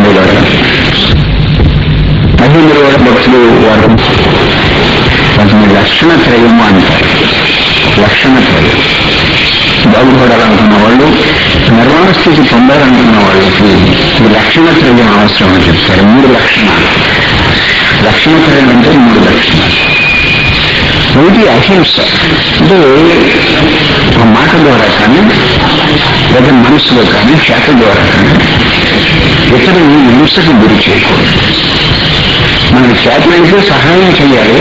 ఉండేవాడు మహేంద్ర కూడా భక్తులు వారు వాటిని లక్షణ త్రయము అంటారు లక్షణ త్రయం బాగుపడాలనుకున్న వాళ్ళు నిర్మాణ స్థితి పొందాలనుకున్న వాళ్ళకి ఈ లక్షణ త్రయం అవసరం అని చెప్తారు మూడు లక్షణాలు లక్షణ త్రయం అంటే మూడు లక్షణాలు ఒకటి అహింస అంటే ఒక మాట ద్వారా కానీ లేదా మనసులో కానీ చేత ద్వారా కానీ ఇతరుని హింసకు గురి చేయకూడదు మనకి చేతనైతే సహాయం చేయాలి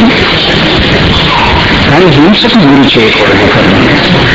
కానీ హింసకు గురి చేయకూడదు ఇతరులని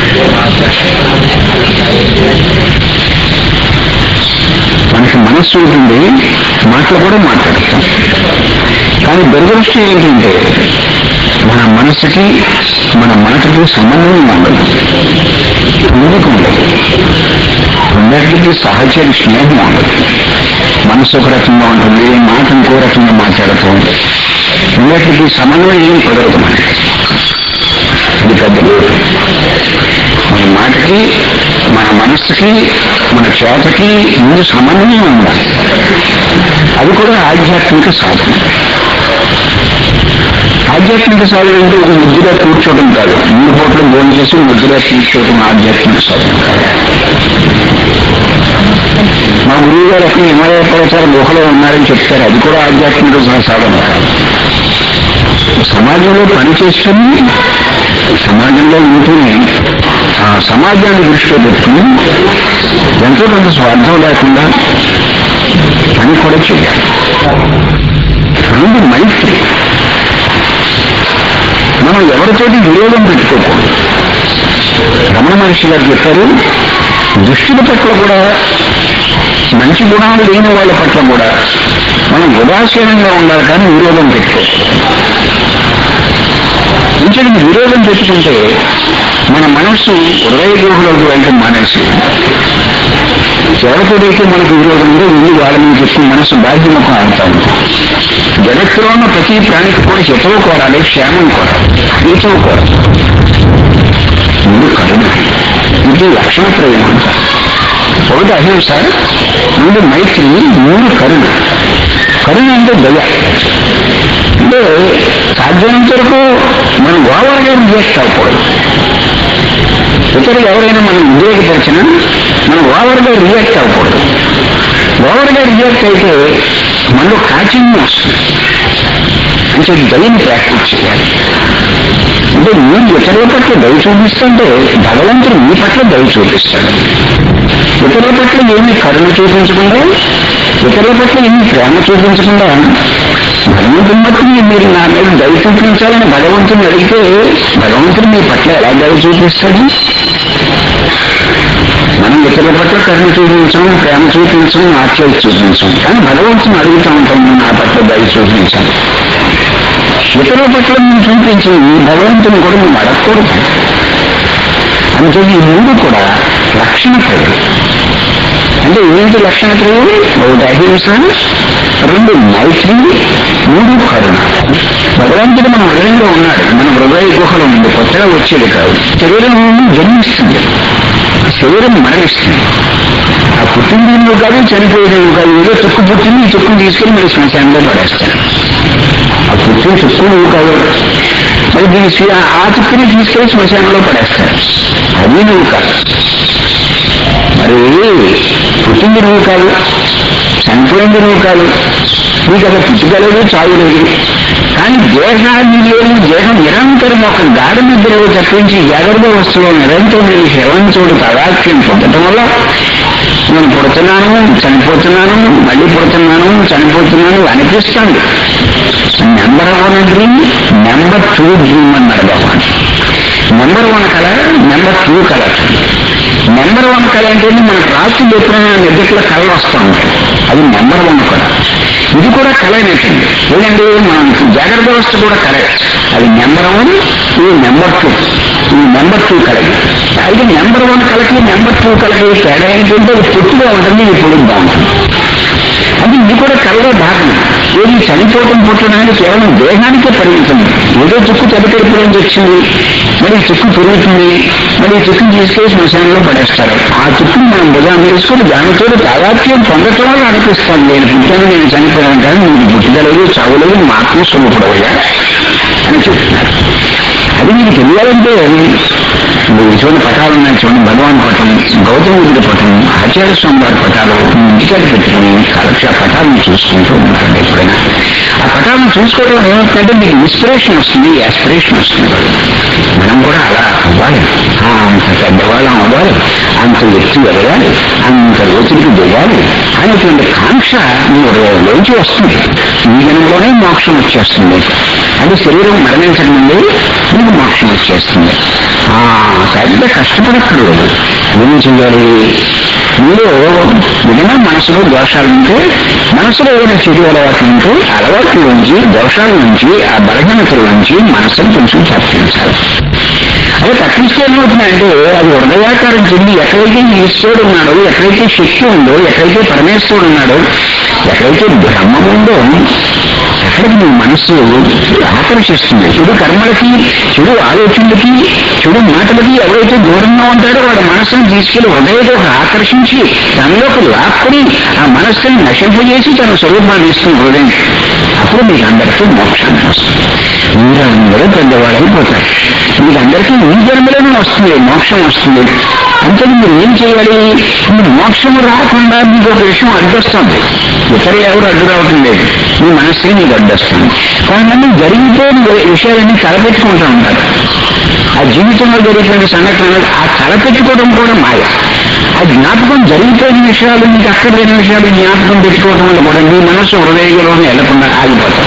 మనకి మనస్సు ఉంటుంది మాటలు కూడా మాట్లాడతాం కానీ దురదృష్టం ఏంటంటే మన మనసుకి మన మాటకి సంబంధం ఉండదు ఎందుకు ఉండదు రెండింటికి సహచర స్నేహం ఉండదు మనసు ఒక రకంగా ఉంటుంది మాట ఇంకో రకంగా మాట్లాడుతూ ఉంటుంది రెండింటికి సమన్వయం ఏం కుదరదు మనకి ఇది పెద్ద లోటు మన మాటకి మన మనస్సుకి మన చేతకి ముందు సమన్వయం ఉండాలి అది కూడా ఆధ్యాత్మిక సాధన ఆధ్యాత్మిక సాధన అంటే ఒక ముద్దుగా కూర్చోవడం కాదు మూడు పూటలు భోజనం చేసి ముద్దుగా కూర్చోవడం ఆధ్యాత్మిక సాధన కాదు మా గురువు గారు అక్కడ హిమాలయ పర్వతాల గుహలో ఉన్నారని చెప్తారు అది కూడా ఆధ్యాత్మిక సాధన కాదు సమాజంలో పని చేసుకుని సమాజంలో ఉంటూనే ఆ సమాజాన్ని దృష్టిలో పెట్టుకుని ఎంతో కొంత స్వార్థం లేకుండా పని కూడా చేయాలి రెండు మైత్రి మనం ఎవరితోటి విరోధం పెట్టుకోకూడదు రమణ మహర్షి గారు చెప్పారు దుష్టుల పట్ల కూడా మంచి గుణాలు లేని వాళ్ళ పట్ల కూడా మనం ఉదాసీనంగా ఉండాలి కానీ విరోధం పెట్టుకోకూడదు ఇంచటి విరోధం పెట్టుకుంటే మన మనస్సు హృదయ గుహలోకి వెళ్ళటం మానేసి ఎవరితోడైతే మనకు విరోధం ఉందో వెళ్ళి వాళ్ళ మీద చెప్పి మనస్సు బాధ్యముఖం అవుతాము జగత్తులో ఉన్న ప్రతి ప్రాణికి కూడా హితవు కోరాలి క్షేమం కోరాలి హితవు కోరాలి ముందు కరుణ ఇది లక్షణ ప్రయోగం అంటారు ఒకటి అహింస ముందు మైత్రి మూడు కరుణ కరుణ అంటే దయ అంటే సాధ్యమైనంత వరకు మనం ఓవర్గా రియాక్ట్ అవ్వకూడదు ఇతరులు ఎవరైనా మనం ఉద్రేకపరిచినా మనం ఓవర్గా రియాక్ట్ అవ్వకూడదు ఓవర్గా రియాక్ట్ అయితే మనలో కాఠిన్యం వస్తుంది అంటే దయని ప్రాక్టీస్ చేయాలి అంటే మీరు ఇతరుల పట్ల దయ చూపిస్తుంటే భగవంతుడు మీ పట్ల దయ చూపిస్తాడు ఇతరుల పట్ల ఏమి కరుణ చూపించకుండా ఇతరుల పట్ల ఏమి ప్రేమ చూపించకుండా భగవంతుని మట్టు మీరు నా మీద దయ చూపించాలని భగవంతుని అడిగితే భగవంతుడు మీ పట్ల ఎలా దయ చూపిస్తాడు మనం ఇతరుల పట్ల కరుణ చూపించం ప్రేమ చూపించం ఆశ్చర్య చూపించం కానీ భగవంతుని అడుగుతూ ఉంటాం "నువ్వు నా పట్ల దయ చూపించాలి ఇతరుల పట్ల నువ్వు చూపించి భగవంతుని కూడా నువ్వు అడగకూడదు అంటే ఈ మూడు కూడా లక్షణ ప్రయోగం అంటే ఏంటి లక్షణ ప్రయోగం ఒకటి అహింస రెండు మైత్రి మూడు కరుణ భగవంతుడు మన హృదయంలో ఉన్నాడు మన హృదయ గుహలో ఉంది కొత్తగా వచ్చేది కాదు శరీరం జన్మిస్తుంది శరీరం మరణిస్తుంది ఆ పుట్టింది కాదు చనిపోయేది కాదు ఏదో తుక్కు పుట్టింది ఈ తుక్కుని తీసుకెళ్ళి మీరు శ్మశానంలో పడేస్తారు ఆ పుట్టిన తుక్కు నువ్వు కాదు మరి దీని స్వీ- ఆ తుక్కుని తీసుకెళ్ళి శ్మశానంలో పడేస్తారు అది నువ్వు కాదు మరి పుట్టింది నువ్వు కాదు చనిపోయింది నువ్వు కాదు నీకు అసలు పుట్టుకలేదు చావు లేదు కానీ దేహాన్ని లేదు దేహం నిరంతరం ఒక గాఢ నిద్రలో తప్పించి జాగ్రత్త వస్తువులో నిరంతరం నీ శ్రవంతుడు తదాఖ్యం పొందటం వల్ల నేను పుడుతున్నాను చనిపోతున్నాను మళ్ళీ పుడుతున్నాను చనిపోతున్నాను అనిపిస్తుంది number one dream number two dream అన్నాడు భగవాన్ నెంబర్ వన్ కళ నెంబర్ టూ కళ నెంబర్ వన్ కళ అంటే మనకు రాత్రి ఎప్పుడైనా నిద్రలో కళలు వస్తూ ఉంటాయి అది నెంబర్ వన్ కళ ఇది కూడా కళ అనేటండి ఏంటంటే మనం జాగ్రత్త వ్యవస్థ కూడా కళ అది నెంబర్ వన్ ఇది నెంబర్ టూ ఇది నెంబర్ టూ కళకి అయితే నెంబర్ వన్ కళకి నెంబర్ టూ కళకి తేడా ఏంటంటే అది పొట్టుగా ఉంటుంది ఇది పొడుగ్గా ఉంటుంది అది ఇది కూడా కళ్ళలో భాగం ఏది చనిపోవటం పుట్టడానికి కేవలం దేహానికే పరిమితం ఏదో చుక్కు తెల్లకెడిపోయింది వచ్చింది మరి ఈ చుక్కు పెరుగుతుంది మరి ఈ చుక్కుని తీసుకెళ్లి శ్మశానంలో పడేస్తారు ఆ చుక్కుని మనం భుజాన్ని తీసుకొని దానితో తాదాత్యం పొందటం వల్ల అనిపిస్తాను నేను పుట్టాను నేను చనిపోయాను కానీ నీకు పుట్టగలేదు చావలేదు మాత్రం స్వరూపుడవయ్యా అని చెప్తున్నారు అది మీకు తెలియాలంటే నువ్వు చూడండి పటాలు ఉన్నాయి చూడండి భగవాన్ పటం గౌతమ బుద్ధుడి పటం ఆచార్య స్వామి వారి పటాలు మీ ఇంటికాడ పెట్టుకుని కలక్ష పటాలను చూసుకుంటూ ఉంటాడు ఎప్పుడైనా ఆ పటాలను చూసుకోవడం వల్ల ఏమవుతుందంటే మీకు ఇన్స్పిరేషన్ వస్తుంది ఆస్పిరేషన్ వస్తుంది మనం కూడా అలా అవ్వాలి ఆ, అంత పెద్దవాళ్ళం అవ్వాలి అంత ఎత్తు ఎదగాలి అంత లోతుడికి దిగాలి అనేటువంటి కాంక్ష మీ హృదయంలోంచి వస్తుంది ఈ జనంలోనే మోక్షం వచ్చేస్తుంది అది శరీరం మరణించడం ముందే మీకు మోక్షం వచ్చేస్తుంది ఆ పెద్ద కష్టపడక్కర్లేదు ఏం చేయాలి మీరు ఏదైనా మనసులో దోషాలు ఉంటే మనసులో ఏదైనా చెడు అలవాట్లు ఉంటే అలవాట్ల నుంచి దోషాల నుంచి ఆ బలహీనతల నుంచి మనసును కొంచెం తప్పించాలి అదే తప్పిస్తే ఏమవుతుందంటే అది హృదయాకారం చెంది ఎక్కడైతే ఈశ్వరుడు ఉన్నాడో ఎక్కడైతే శక్తి ఉందో ఎక్కడైతే పరమేశ్వరుడు ఉన్నాడో ఎక్కడైతే బ్రహ్మం ఉందో అక్కడికి మీ మనస్సు ఆకర్షిస్తుంది చెడు కర్మలకి చెడు ఆలోచనలకి చెడు మాటలకి ఎవరైతే దూరంగా ఉంటాడో వాడి మనస్సును తీసుకెళ్లి హృదయంలోకి ఆకర్షించి తనలోకి లాక్కుని ఆ మనస్సుని నశింపజేసి తన స్వరూపాన్ని ఇస్తుంది హృదయం అప్పుడు మీకు అందరికీ మోక్షాన్ని వస్తుంది మీరు అందరూ పెద్దవాళ్ళు అయిపోతారు మీకు అందరికీ ఈ జన్మలోనే వస్తుంది మోక్షం వస్తుంది అంటే మీరు ఏం చేయాలి మీరు మోక్షం రాకుండా మీకు ఒక విషయం అడ్డొస్తుంది ఇతర ఎవరు అడ్డు రావటం లేదు మీ మనస్సుని మీకు అడ్డొస్తుంది కొంతమంది జరిగిపోయిన విషయాలన్నీ తలపెట్టుకుంటూ ఉంటారు ఆ జీవితంలో జరిగిపోయిన సంఘటనలు ఆ తలపెట్టుకోవడం కూడా మాయ ఆ జ్ఞాపకం జరిగిపోయిన విషయాలు మీకు అక్కర్లేని విషయాలు జ్ఞాపకం పెట్టుకోవడం వల్ల కూడా మీ మనస్సు హృదయంలో వెళ్లకుండా ఆగిపోతాం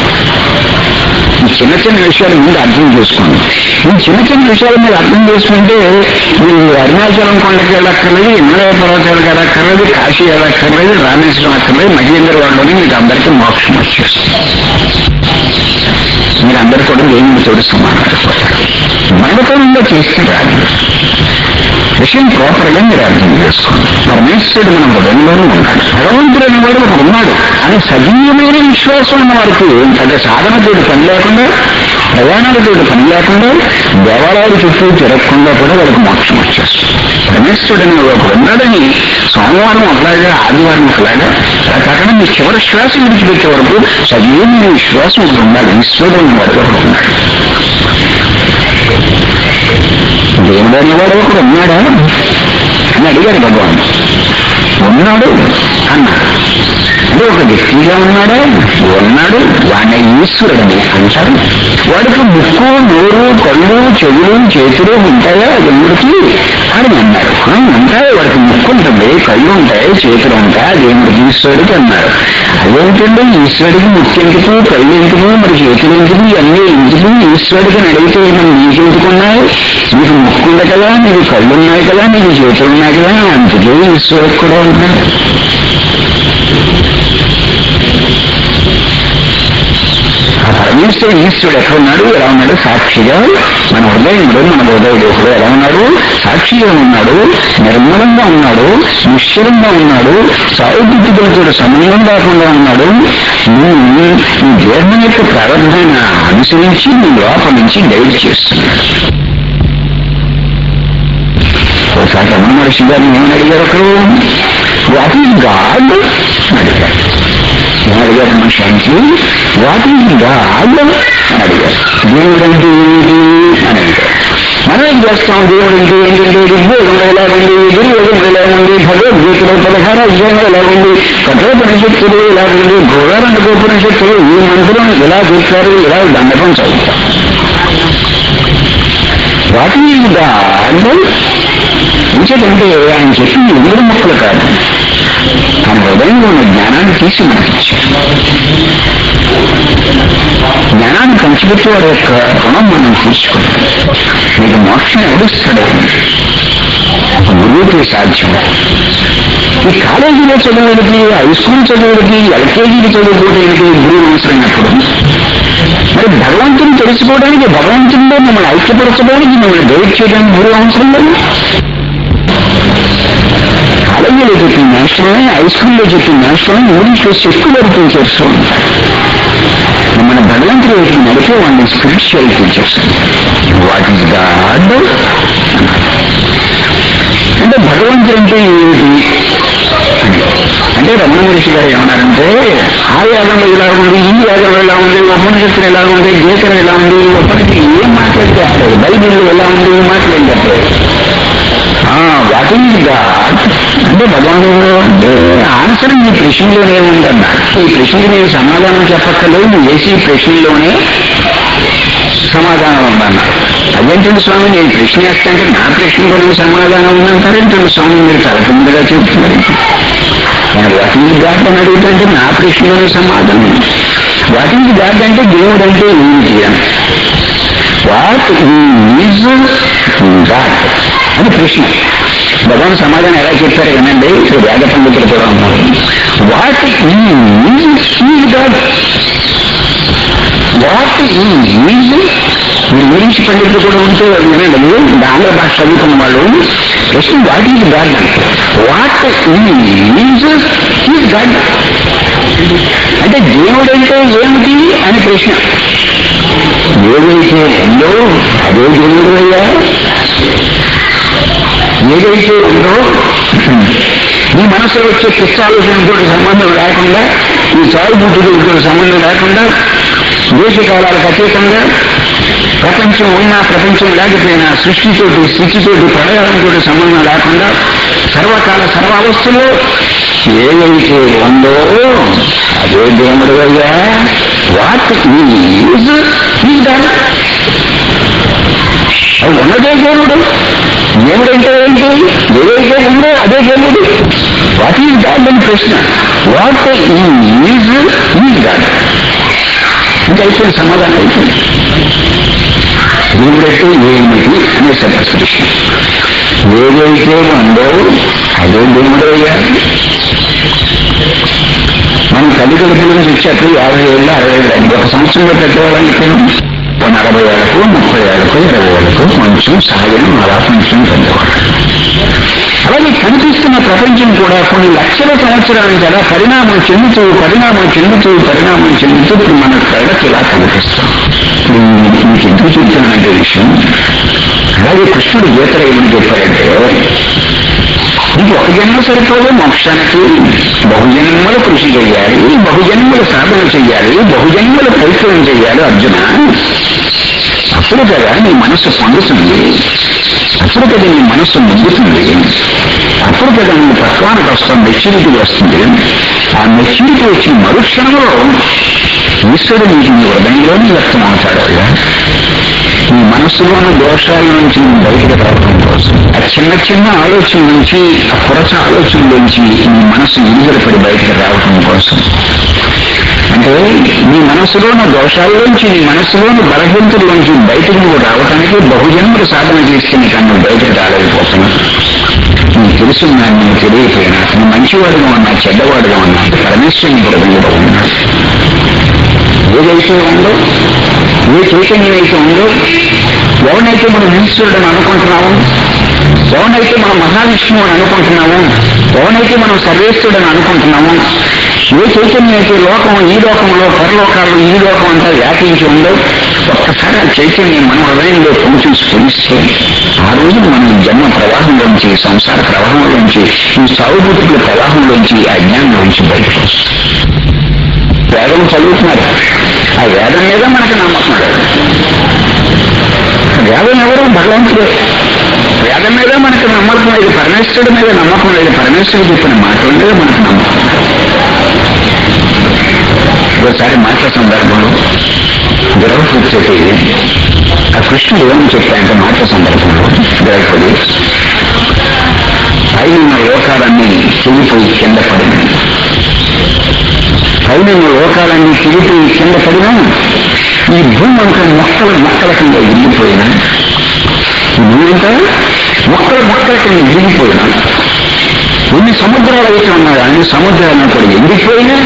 ఈ చిన్న చిన్న విషయాలు ముందు అర్థం చేసుకోండి ఈ చిన్న చిన్న విషయాలు మీరు అర్థం చేసుకుంటే మీరు అరుణాచలం కొండకి వెళ్ళక్కర్లేదు హిమాలయ పర్వతాలకు వెళ్ళక్కర్లేదు కాశీ వెళ్ళక్కర్లేదు రామేశ్వరం అక్కర్లేదు మహేంద్ర వాళ్ళని మీకు అందరికీ మోక్షం వచ్చేస్తుంది మీరు అందరు కూడా దేవునితో సమానమైపోతారు మనతనంగా చేస్తే రాదు విషయం ప్రాపర్ గా మీరు అర్థం చేసుకోండి పరమేశ్వరుడు మన హృదయంలోనూ ఉన్నాడు భగవంతుడు అనేవాడు ఒకడు ఉన్నాడు అని సజీవమైన విశ్వాసం ఉన్న వారికి పెద్ద సాధనతో పని లేకుండా ప్రయాణాలతో పని లేకుండా దేవాలయాల చుట్టూ తిరగకుండా కూడా వాళ్ళకి మోక్షం వచ్చేస్తుంది పరమేశ్వరుడు అనే ఒకడు ఉన్నాడని సోమవారం ఒకలాగా ఆదివారం ఒకలాగా అలా కాకుండా మీ చివరి శ్వాస విడిచిపెట్టే వరకు సజీవమైన విశ్వాసం ఒకటి ఉండాలి ఈశ్వరుడు అనేవాడు ఒకడు ఉన్నాడు దేవుడు అనేవాడు ఒకడు ఉన్నాడా అని అడిగాడు భగవాన్ ఉన్నాడు అన్నాడు అంటే ఒక వ్యక్తిగా ఉన్నాడా ఉన్నాడు వాడిని ఈశ్వరుడని అంటారు వాడికి ముక్కు నోరు కళ్ళు చెవులు చేతులు ఉంటాయా దేవుడికి అని అన్నారు "ఆ, ఉంటాయి వాడికి ముక్కు ఉంటుంది కళ్ళు ఉంటాయి చేతులు ఉంటాయి దేవుడికి ఈశ్వరుడికి అన్నారు అదేంటండి ఈశ్వరుడికి ముక్కు ఎందుకు కళ్ళు ఎందుకు మరి చేతులు ఎందుకు ఇవన్నీ ఎందుకు ఈశ్వరుడికి అని అడిగితే మనం నీకు ఎందుకున్నాయి నీకు ముక్కు ఉంది కదా నీకు కళ్ళు ఉన్నాయి కదా నీకు చేతులు ఉన్నాయి కదా అందుకే ఈశ్వరుడికి కూడా ఉన్నాయి ఆ పరమేశ్వరుడు ఈశ్వరుడు ఎక్కడ ఉన్నాడు ఎలా ఉన్నాడు సాక్షిగా మన హృదయంలో మన హృదయదేశుడు ఎలా ఉన్నాడు సాక్షిగా ఉన్నాడు నిర్మలంగా ఉన్నాడు నిశ్చలంగా ఉన్నాడు సాయుధులతో సమయం లేకుండా ఉన్నాడు నువ్వు ఈ దేహం యొక్క ప్రారంభాన్ని అనుసరించి నీ లోపల నుంచి గైడ్ చేస్తున్నాడు ఒకసారి రమణ మహర్షి గారిని ఏమని అడిగారు ఒకరు వాట్ ఈజ్ గాడ్ అడిగారు ఏమని అడిగారు మనిషి అంటే వాట్ ఈజ్ గాడ్ అని అడిగారు దేవుడు అంటే ఏంటి అని అడిగారు మనం ఏం చేస్తాం దేవుడు అంటే ఏంటంటే ఋగ్వేదంలో ఎలా ఉంది దుర్వేదంలో ఎలా ఉంది భగవద్గీతలో పదహారు అధ్యాయంలో ఎలా ఉంది కఠోపనిషత్తులు ఎలా ఉంది గోదారంగోపనిషత్తులు ఈ మంత్రం ఎలా చెప్పారు ఇలా దండకం చదువుతాం వాట్ ఈజ్ గాడ్ ఇంకేంటంటే ఆయన చెప్పింది ఎందుకు మొక్కలు కాదు తన హృదయంలో ఉన్న జ్ఞానాన్ని తీసి మనకిచ్చారు జ్ఞానాన్ని పంచిపెట్టి వాడి యొక్క రుణం మనం తీర్చుకుంటాం మీకు మోక్షం ఎవరిస్తాడు గురువుకి సాధ్యం ఈ కాలేజీలో చదువులకి హై స్కూల్ చదువులకి ఎల్కేజీకి చదువుకోవడానికి గురువు అవసరమైనప్పుడు మరి భగవంతుని తెలుసుకోవడానికి భగవంతునిలో మిమ్మల్ని ఐక్యపరచడానికి మిమ్మల్ని గైడ్ చేయడానికి గురువు అవసరం లేదు కాలేజీలో చెప్పిన నేషనల్ హై స్కూల్లో చెప్పిన నేషనల్ ఇంగ్లీష్లో సెక్యులర్ టీచర్స్ ఉంటారు మన భగవంతుడు వైపు నడిపే వాళ్ళని spiritual teachers what is God అంటే భగవంతుడు అంటే ఏమిటి అని. అంటే రమణ మహర్షి గారు ఏమన్నారంటే ఆ యాగంలో ఇలా ఉంది ఈ యాగంలో ఎలా ఉంది ఉపనిషత్తులు ఎలా ఉంది గీతలు ఎలా ఉంది ఉపనిషత్తు ఏం మాట్లాడితే చెప్పలేదు బైబిల్లో ఎలా ఉంది ఈ మాటలు ఏం చెప్పలేదు వాట్ ఈజ్ గాడ్ అంటే భగవానుడు అంటే ఆన్సర్ ఈ ప్రశ్నలోనే ఉందన్నా ఈ ప్రశ్నకి నేను సమాధానం చెప్పక్కర్లేదు నువ్వు వేసి ఈ ప్రశ్నలోనే సమాధానం ఉందన్న అదేంటండి స్వామి నేను ప్రశ్న వేస్తాంటే నా ప్రశ్నలోనే సమాధానం ఉందంటారేంటండి స్వామి మీరు తలకిందగా చెప్తున్నారు వాట్ ఈజ్ గాడ్ అని అడుగుతుంటే నా ప్రశ్నలోనే సమాధానం వాట్ ఈజ్ గాడ్ అంటే దేవుడు అంటే ఏమిటి అని వాట్ ఈజ్ గాడ్ అని ప్రశ్న భగవాన్ సమాధానం ఎలా చెప్పారు వినండి ఇక్కడ వేద పండితులు కూడా ఉన్నారు what is God what is మీరు ఇంగ్లీష్ పండితులు కూడా ఉంటే వినండి ఆంగ్ల భాష చదువుకున్న వాళ్ళు ప్రశ్న what is God what is is God అంటే దేవుడు అంటే ఏమిటి అని ప్రశ్న ఏదైతే ఉందో అదే దేవుడు అయ్యా ఏదైతే ఉందో నీ మనసులో వచ్చే పిచ్చాలోచనతో సంబంధం లేకుండా ఈ చావుబుద్ధులతో సంబంధం లేకుండా దేశకాలాలకు అతీతంగా ప్రపంచం ఉన్నా ప్రపంచం లేకపోయినా సృష్టితోటి స్థితితోటి ప్రళయంతో సంబంధం లేకుండా సర్వకాల సర్వావస్థల్లో ఏదైతే ఉందో అదే దేవుడు అయ్యా వాట్ ఈజ్ ఈ దాని అది ఉన్నదే దేవుడు దేవుడంటే ఏంటి ఏదైతే ఉందో అదే దేవుడు వాట్ ఈజ్ గాడ్ అని ప్రశ్న వాట్ ఈజ్ ఈజ్ గాడ్ ఇంకా అయిపోయింది సమాధానం అయిపోయింది దేవుడంటే ఏమిటి అనే ప్రశ్న ఏదైతే ఉందో అదే దేవుడు అయ్యా మనం తల్లిదండ్రుల నుంచి వచ్చాక యాభై ఏళ్ళు అరవై ఏళ్ళు అయింది ఒక సంవత్సరంలో పెద్దవాళ్ళకి ఒక నలభై ఏళ్ళకు ముప్పై ఏళ్ళకు ఇరవై ఏళ్ళకు కొంచెం సహజం అలా కొంచెం పెద్దవాళ్ళు అలాగే కనిపిస్తున్న ప్రపంచం కూడా కొన్ని లక్షల సంవత్సరాల నుంచి అలా పరిణామం చెందుతూ పరిణామం చెందుతూ పరిణామం చెందుతూ ఇప్పుడు మన కళ్ళకి ఇలా కనిపిస్తాం ఇప్పుడు మీకు ఎందుకు చెప్తానంటే విషయం అలాగే కృష్ణుడు గీతలో ఏమని చెప్పారంటే ఇది ఒక జన్మ సరిపోదు మోక్షానికి బహుజన్మలు కృషి చేయాలి బహుజన్మల సాధన చేయాలి బహుజన్మల పరిచయం చేయాలి అర్జున అప్పుడు కదా నీ మనస్సు పొందుతుంది అప్పుడు కదా నీ మనస్సు ముగ్గుతుంది అప్పుడు కదా నీ తత్వానికి వస్తాం మెచ్యూరిటీ వస్తుంది ఆ మెచ్యూరిటీ వచ్చిన మరుక్షణంలో ఈశ్వరుడు నీకు నీ హృదయంలోనే వ్యక్తం అవుతాడు అయ్యా నీ మనస్సులో ఉన్న దోషాల నుంచి నువ్వు బయటకు రావడం కోసం ఆ చిన్న చిన్న ఆలోచన నుంచి ఆ కొరచ ఆలోచన నుంచి నీ మనస్సు విడుదల పడి బయటకు రావడం కోసం అంటే నీ మనస్సులోని దోషాల్లోంచి నీ మనస్సులోని బలహీనతల్లోంచి బయటకు నువ్వు రావడానికి బహుజన్మలు సాధన చేస్తే నీకు నువ్వు బయటకు రాలేకపోతున్నావు నీకు తెలుసున్నా నీకు తెలియకపోయినా నువ్వు మంచివాడుగా ఉన్నా చెడ్డవాడుగా ఉన్నా పరమేశ్వరుని హృదయంలో ఉన్నా ఏదైతే ఉందో ఏ చైతన్యం అయితే ఉందో ఎవరినైతే మనం ఈశ్వరుడు అని అనుకుంటున్నాము ఎవరినైతే మనం మహావిష్ణువు అని అనుకుంటున్నాము ఎవరినైతే మనం సర్వేశ్వరుడు అని అనుకుంటున్నాము ఏ చైతన్యం అయితే లోకం ఈ లోకంలో పరలోకాల్లో ఈ లోకం అంతా వ్యాపించి ఉందో ఒక్కసారి ఆ చైతన్యం మన హృదయంలో పొంచి స్ఫురిస్తే ఆ రోజు మనం ఈ జన్మ ప్రవాహంలోంచి సంసార ప్రవాహంలోంచి ఈ సాగుబుద్ధుల ప్రవాహంలోంచి అజ్ఞానంలోంచి బయటకు వస్తాం వేదం చదువుతున్నారు ఆ వేదం మీద మనకు నమ్మకం లేదు వేదం ఎవరు భగవంతుడే వేదం మీద మనకు నమ్మకం లేదు పరమేశ్వరుడి మీద నమ్మకం లేదు పరమేశ్వరుడు చెప్పిన మాటల మీద మనకు నమ్మకం ఒకసారి మాట సందర్భంలో ద్రౌపది ఆ కృష్ణుడు ఏమని చెప్పాయంటే మాట సందర్భంలో ద్రౌపది పైన ఉన్న లోకాలన్నీ చెడిపోయి కింద పడింది పైన ఉన్న లోకాలన్నీ చెడిపోయి కింద పడినా ఈ భూమి అంతా మొక్కల మొక్కల కింద విరిగిపోయినా ఈ భూమి అంతా మొక్కల మొక్కల కింద విరిగిపోయినా ఎన్ని సముద్రాలు అయితే ఉన్నాయో అన్ని సముద్రాలను కూడా ఎండిపోయినా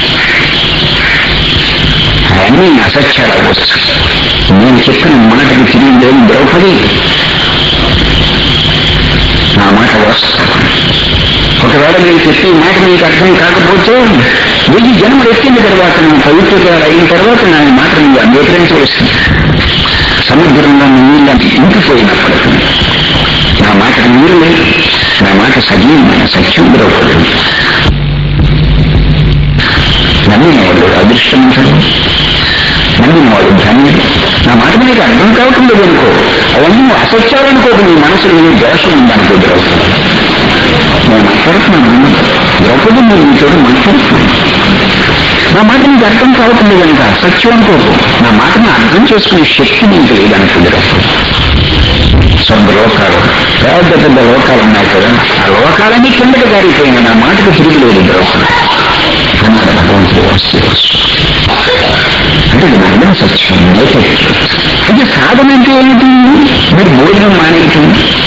అవన్నీ అసత్యాలు అవ్వచ్చు నేను చెప్పిన మాటకి తిరిగి లేని ద్రౌపది నా మాట వస్తాను ఒక ఒకవేళ మీరు చెప్పి ఈ మాట మీకు అర్థం కాకపోతే వెయ్యి జన్మలు ఎత్తిన తర్వాత నేను పవిత్రత అయిన తర్వాత నా ఈ మాట మీరు అంగీకరించవలసింది సముద్రంలో నీళ్ళ ఇంకిపోయినప్పటికీ నా మాటకు నీరు లేదు నా మాట సజీవమైన సత్యం ద్రౌపది నమ్మిన వాడు అదృష్టవంతుడు నమ్మిన వాడు ధన్యుడు నా మాట మీకు అర్థం కావటం లేదు అనుకో అవన్నీ అసత్యాలనుకోకు నీ మనసులో ఏ దోషం ఉందనుకో ద్రౌపది నేను మాట్లాడుతున్నాను ద్రౌపది మీరు మీతో మాట్లాడుతున్నాను నా మాట నీకు అర్థం కావటం లేదు కనుక అసత్యం అనుకోకు నా మాటను అర్థం చేసుకునే శక్తి నీకు లేదనుకో ద్రౌపది సొంత లోకాలు పెద్ద పెద్ద లోకాలు ఉన్నాయి కదా ఆ లోకాలన్నీ కిందకి జారిపోయిన నా మాటకు తిరిగి లేదు ద్రౌపది అన్నాడు భగవంతుడు వాస్తు అంటే ఇది అర్థం సత్యం నేపథ్యం అంటే సాధన అంటే ఏమిటి మీరు భోజనం మానేయటం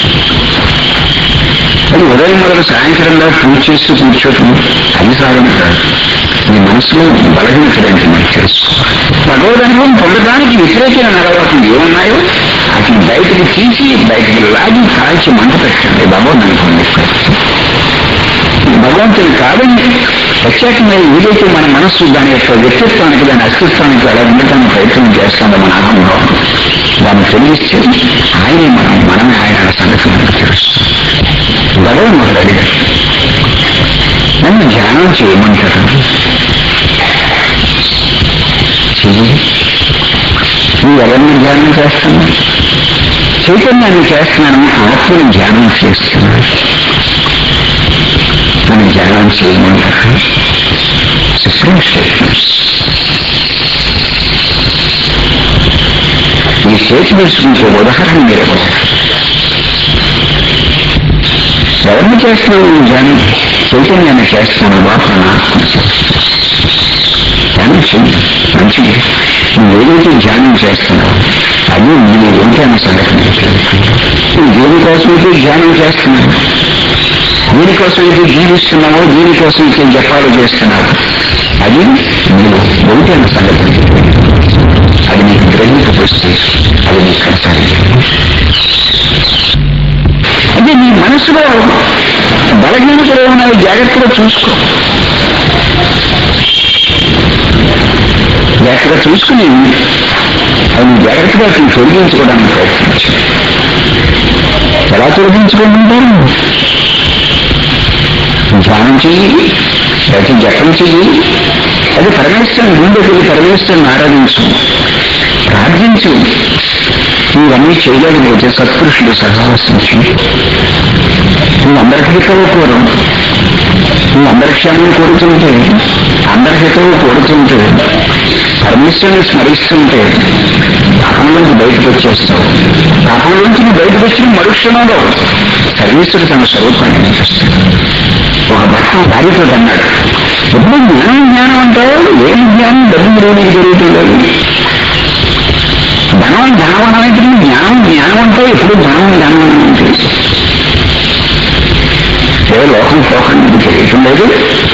అది ఉదయం మొదలు సాయంత్రంలో పూజ చేస్తూ కూర్చోటం అది సాధన కాదు మీ మనసులో బలహీనతలేంటి మనకు తెలుసుకోవాలి భగవద్ అనుభవం పొందడానికి వ్యతిరేకమైన అలవాట్లు ఏమున్నాయో అతను బయటికి తీసి బయటికి లాగి కాల్చి మంట పెట్టండి భగవద్ అనుభవం ఇక్కడ భగవంతుని కాదని ప్రత్యేకంగా ఏదైతే మన మనస్సు దాని యొక్క వ్యక్తిత్వానికి దాని అస్తిత్వానికి అలా ఉండటానికి ప్రయత్నం చేస్తుందో మన అహంభావం దాన్ని తెలిస్తే ఆయనే మనం మనమే ఆయన సంగతి మనకు తెలుసు భగవాన్ ఒకడు అడిగాడు నన్ను ధ్యానం చేయమంటారు చెయ్యి నువ్వు ఎవరిని ధ్యానం చేస్తున్నావు చైతన్యాన్ని చేస్తున్నాను ఆత్మని ధ్యానం చేస్తున్నాను మనం ధ్యానం చేయమంటారు సుప్రీం స్టేట్మెంట్స్ ఈ స్టేట్మెంట్స్ ఇంకో ఉదాహరణ మీరు ఇవ్వాలి. ఎవరిని చేస్తున్నావు నువ్వు ధ్యానం చైతన్యాన్ని చేస్తున్నాను లోపల ఆత్మ ధ్యానం చెయ్యి మంచిది నువ్వు ఏదైతే ధ్యానం చేస్తున్నావు అది నేను ఏంటి అన్న సంగతి నీకు తెలుసు. నువ్వు దేనికోసమైతే ధ్యానం చేస్తున్నావు దేనికోసం అయితే జీవిస్తున్నావో దేనికోసం అయితే జపాలు చేస్తున్నావు అది నీవు ఒకటి అన్న సంగతి నీకు తెలియదు. అది నీకు గ్రహింపబోస్తే అది నీకు కొనసాగించదు అంటే నీ మనసులో బలహీనతలు ఉన్నాయి జాగ్రత్తగా చూసుకో జాగ్రత్తగా చూసుకుని అది నువ్వు జాగ్రత్తగా అతను తొలగించుకోవడానికి ప్రయత్నించు ఎలా తొలగించుకోమంటారు ధ్యానం చెయ్యి లేకపోతే జపం చెయ్యి అది పరమేశ్వరుని గుండెకి వెళ్ళి పరమేశ్వరుని ఆరాధించు ప్రార్థించు ఇవన్నీ చేయలేకపోతే సత్పురుషులు సహవాసించి నువ్వు అందరి హితవు కోరు నువ్వు అందరి క్షేమం కోరుతుంటే అందరి హితవు కోరుతుంటే పరమేశ్వరుని స్మరిస్తుంటే పాపం నుంచి బయటకు వచ్చేస్తావు పాపం నుంచి నువ్వు బయటకు వచ్చిన మరుక్షణంలో సర్వేశ్వరుడు తన స్వరూపాన్ని చూపిస్తాడు ఒక భర్త భార్యతో అన్నాడు ఎప్పుడు జ్ఞానం జ్ఞానం అంటావు ఏం జ్ఞానం డబ్బు లేనికి జరుగుతుంది ధనం ధనం అనేది జ్ఞానం జ్ఞానం అంటే ఎప్పుడు ధనం జ్ఞానం అంటే ఏ లోకం పోకండి ఇది తెలియటం లేదు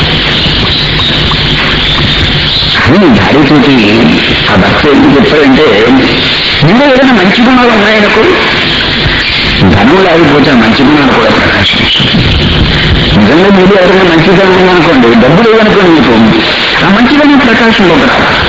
అని భార్యతోటి ఆ భర్త ఎందుకు చెప్పాడంటే నీలో ఏదైనా మంచి గుణాలు ఉన్నాయనుకో ధనం లేకపోతే ఆ మంచి గుణాలు కూడా ప్రకాశిస్తుంది నిజంగా మీరు ఎవరైనా మంచిదనం ఉందనుకోండి డబ్బు లేదనుకోండి మీకు ఆ మంచిదనం ప్రకాశంలోకి రావాలి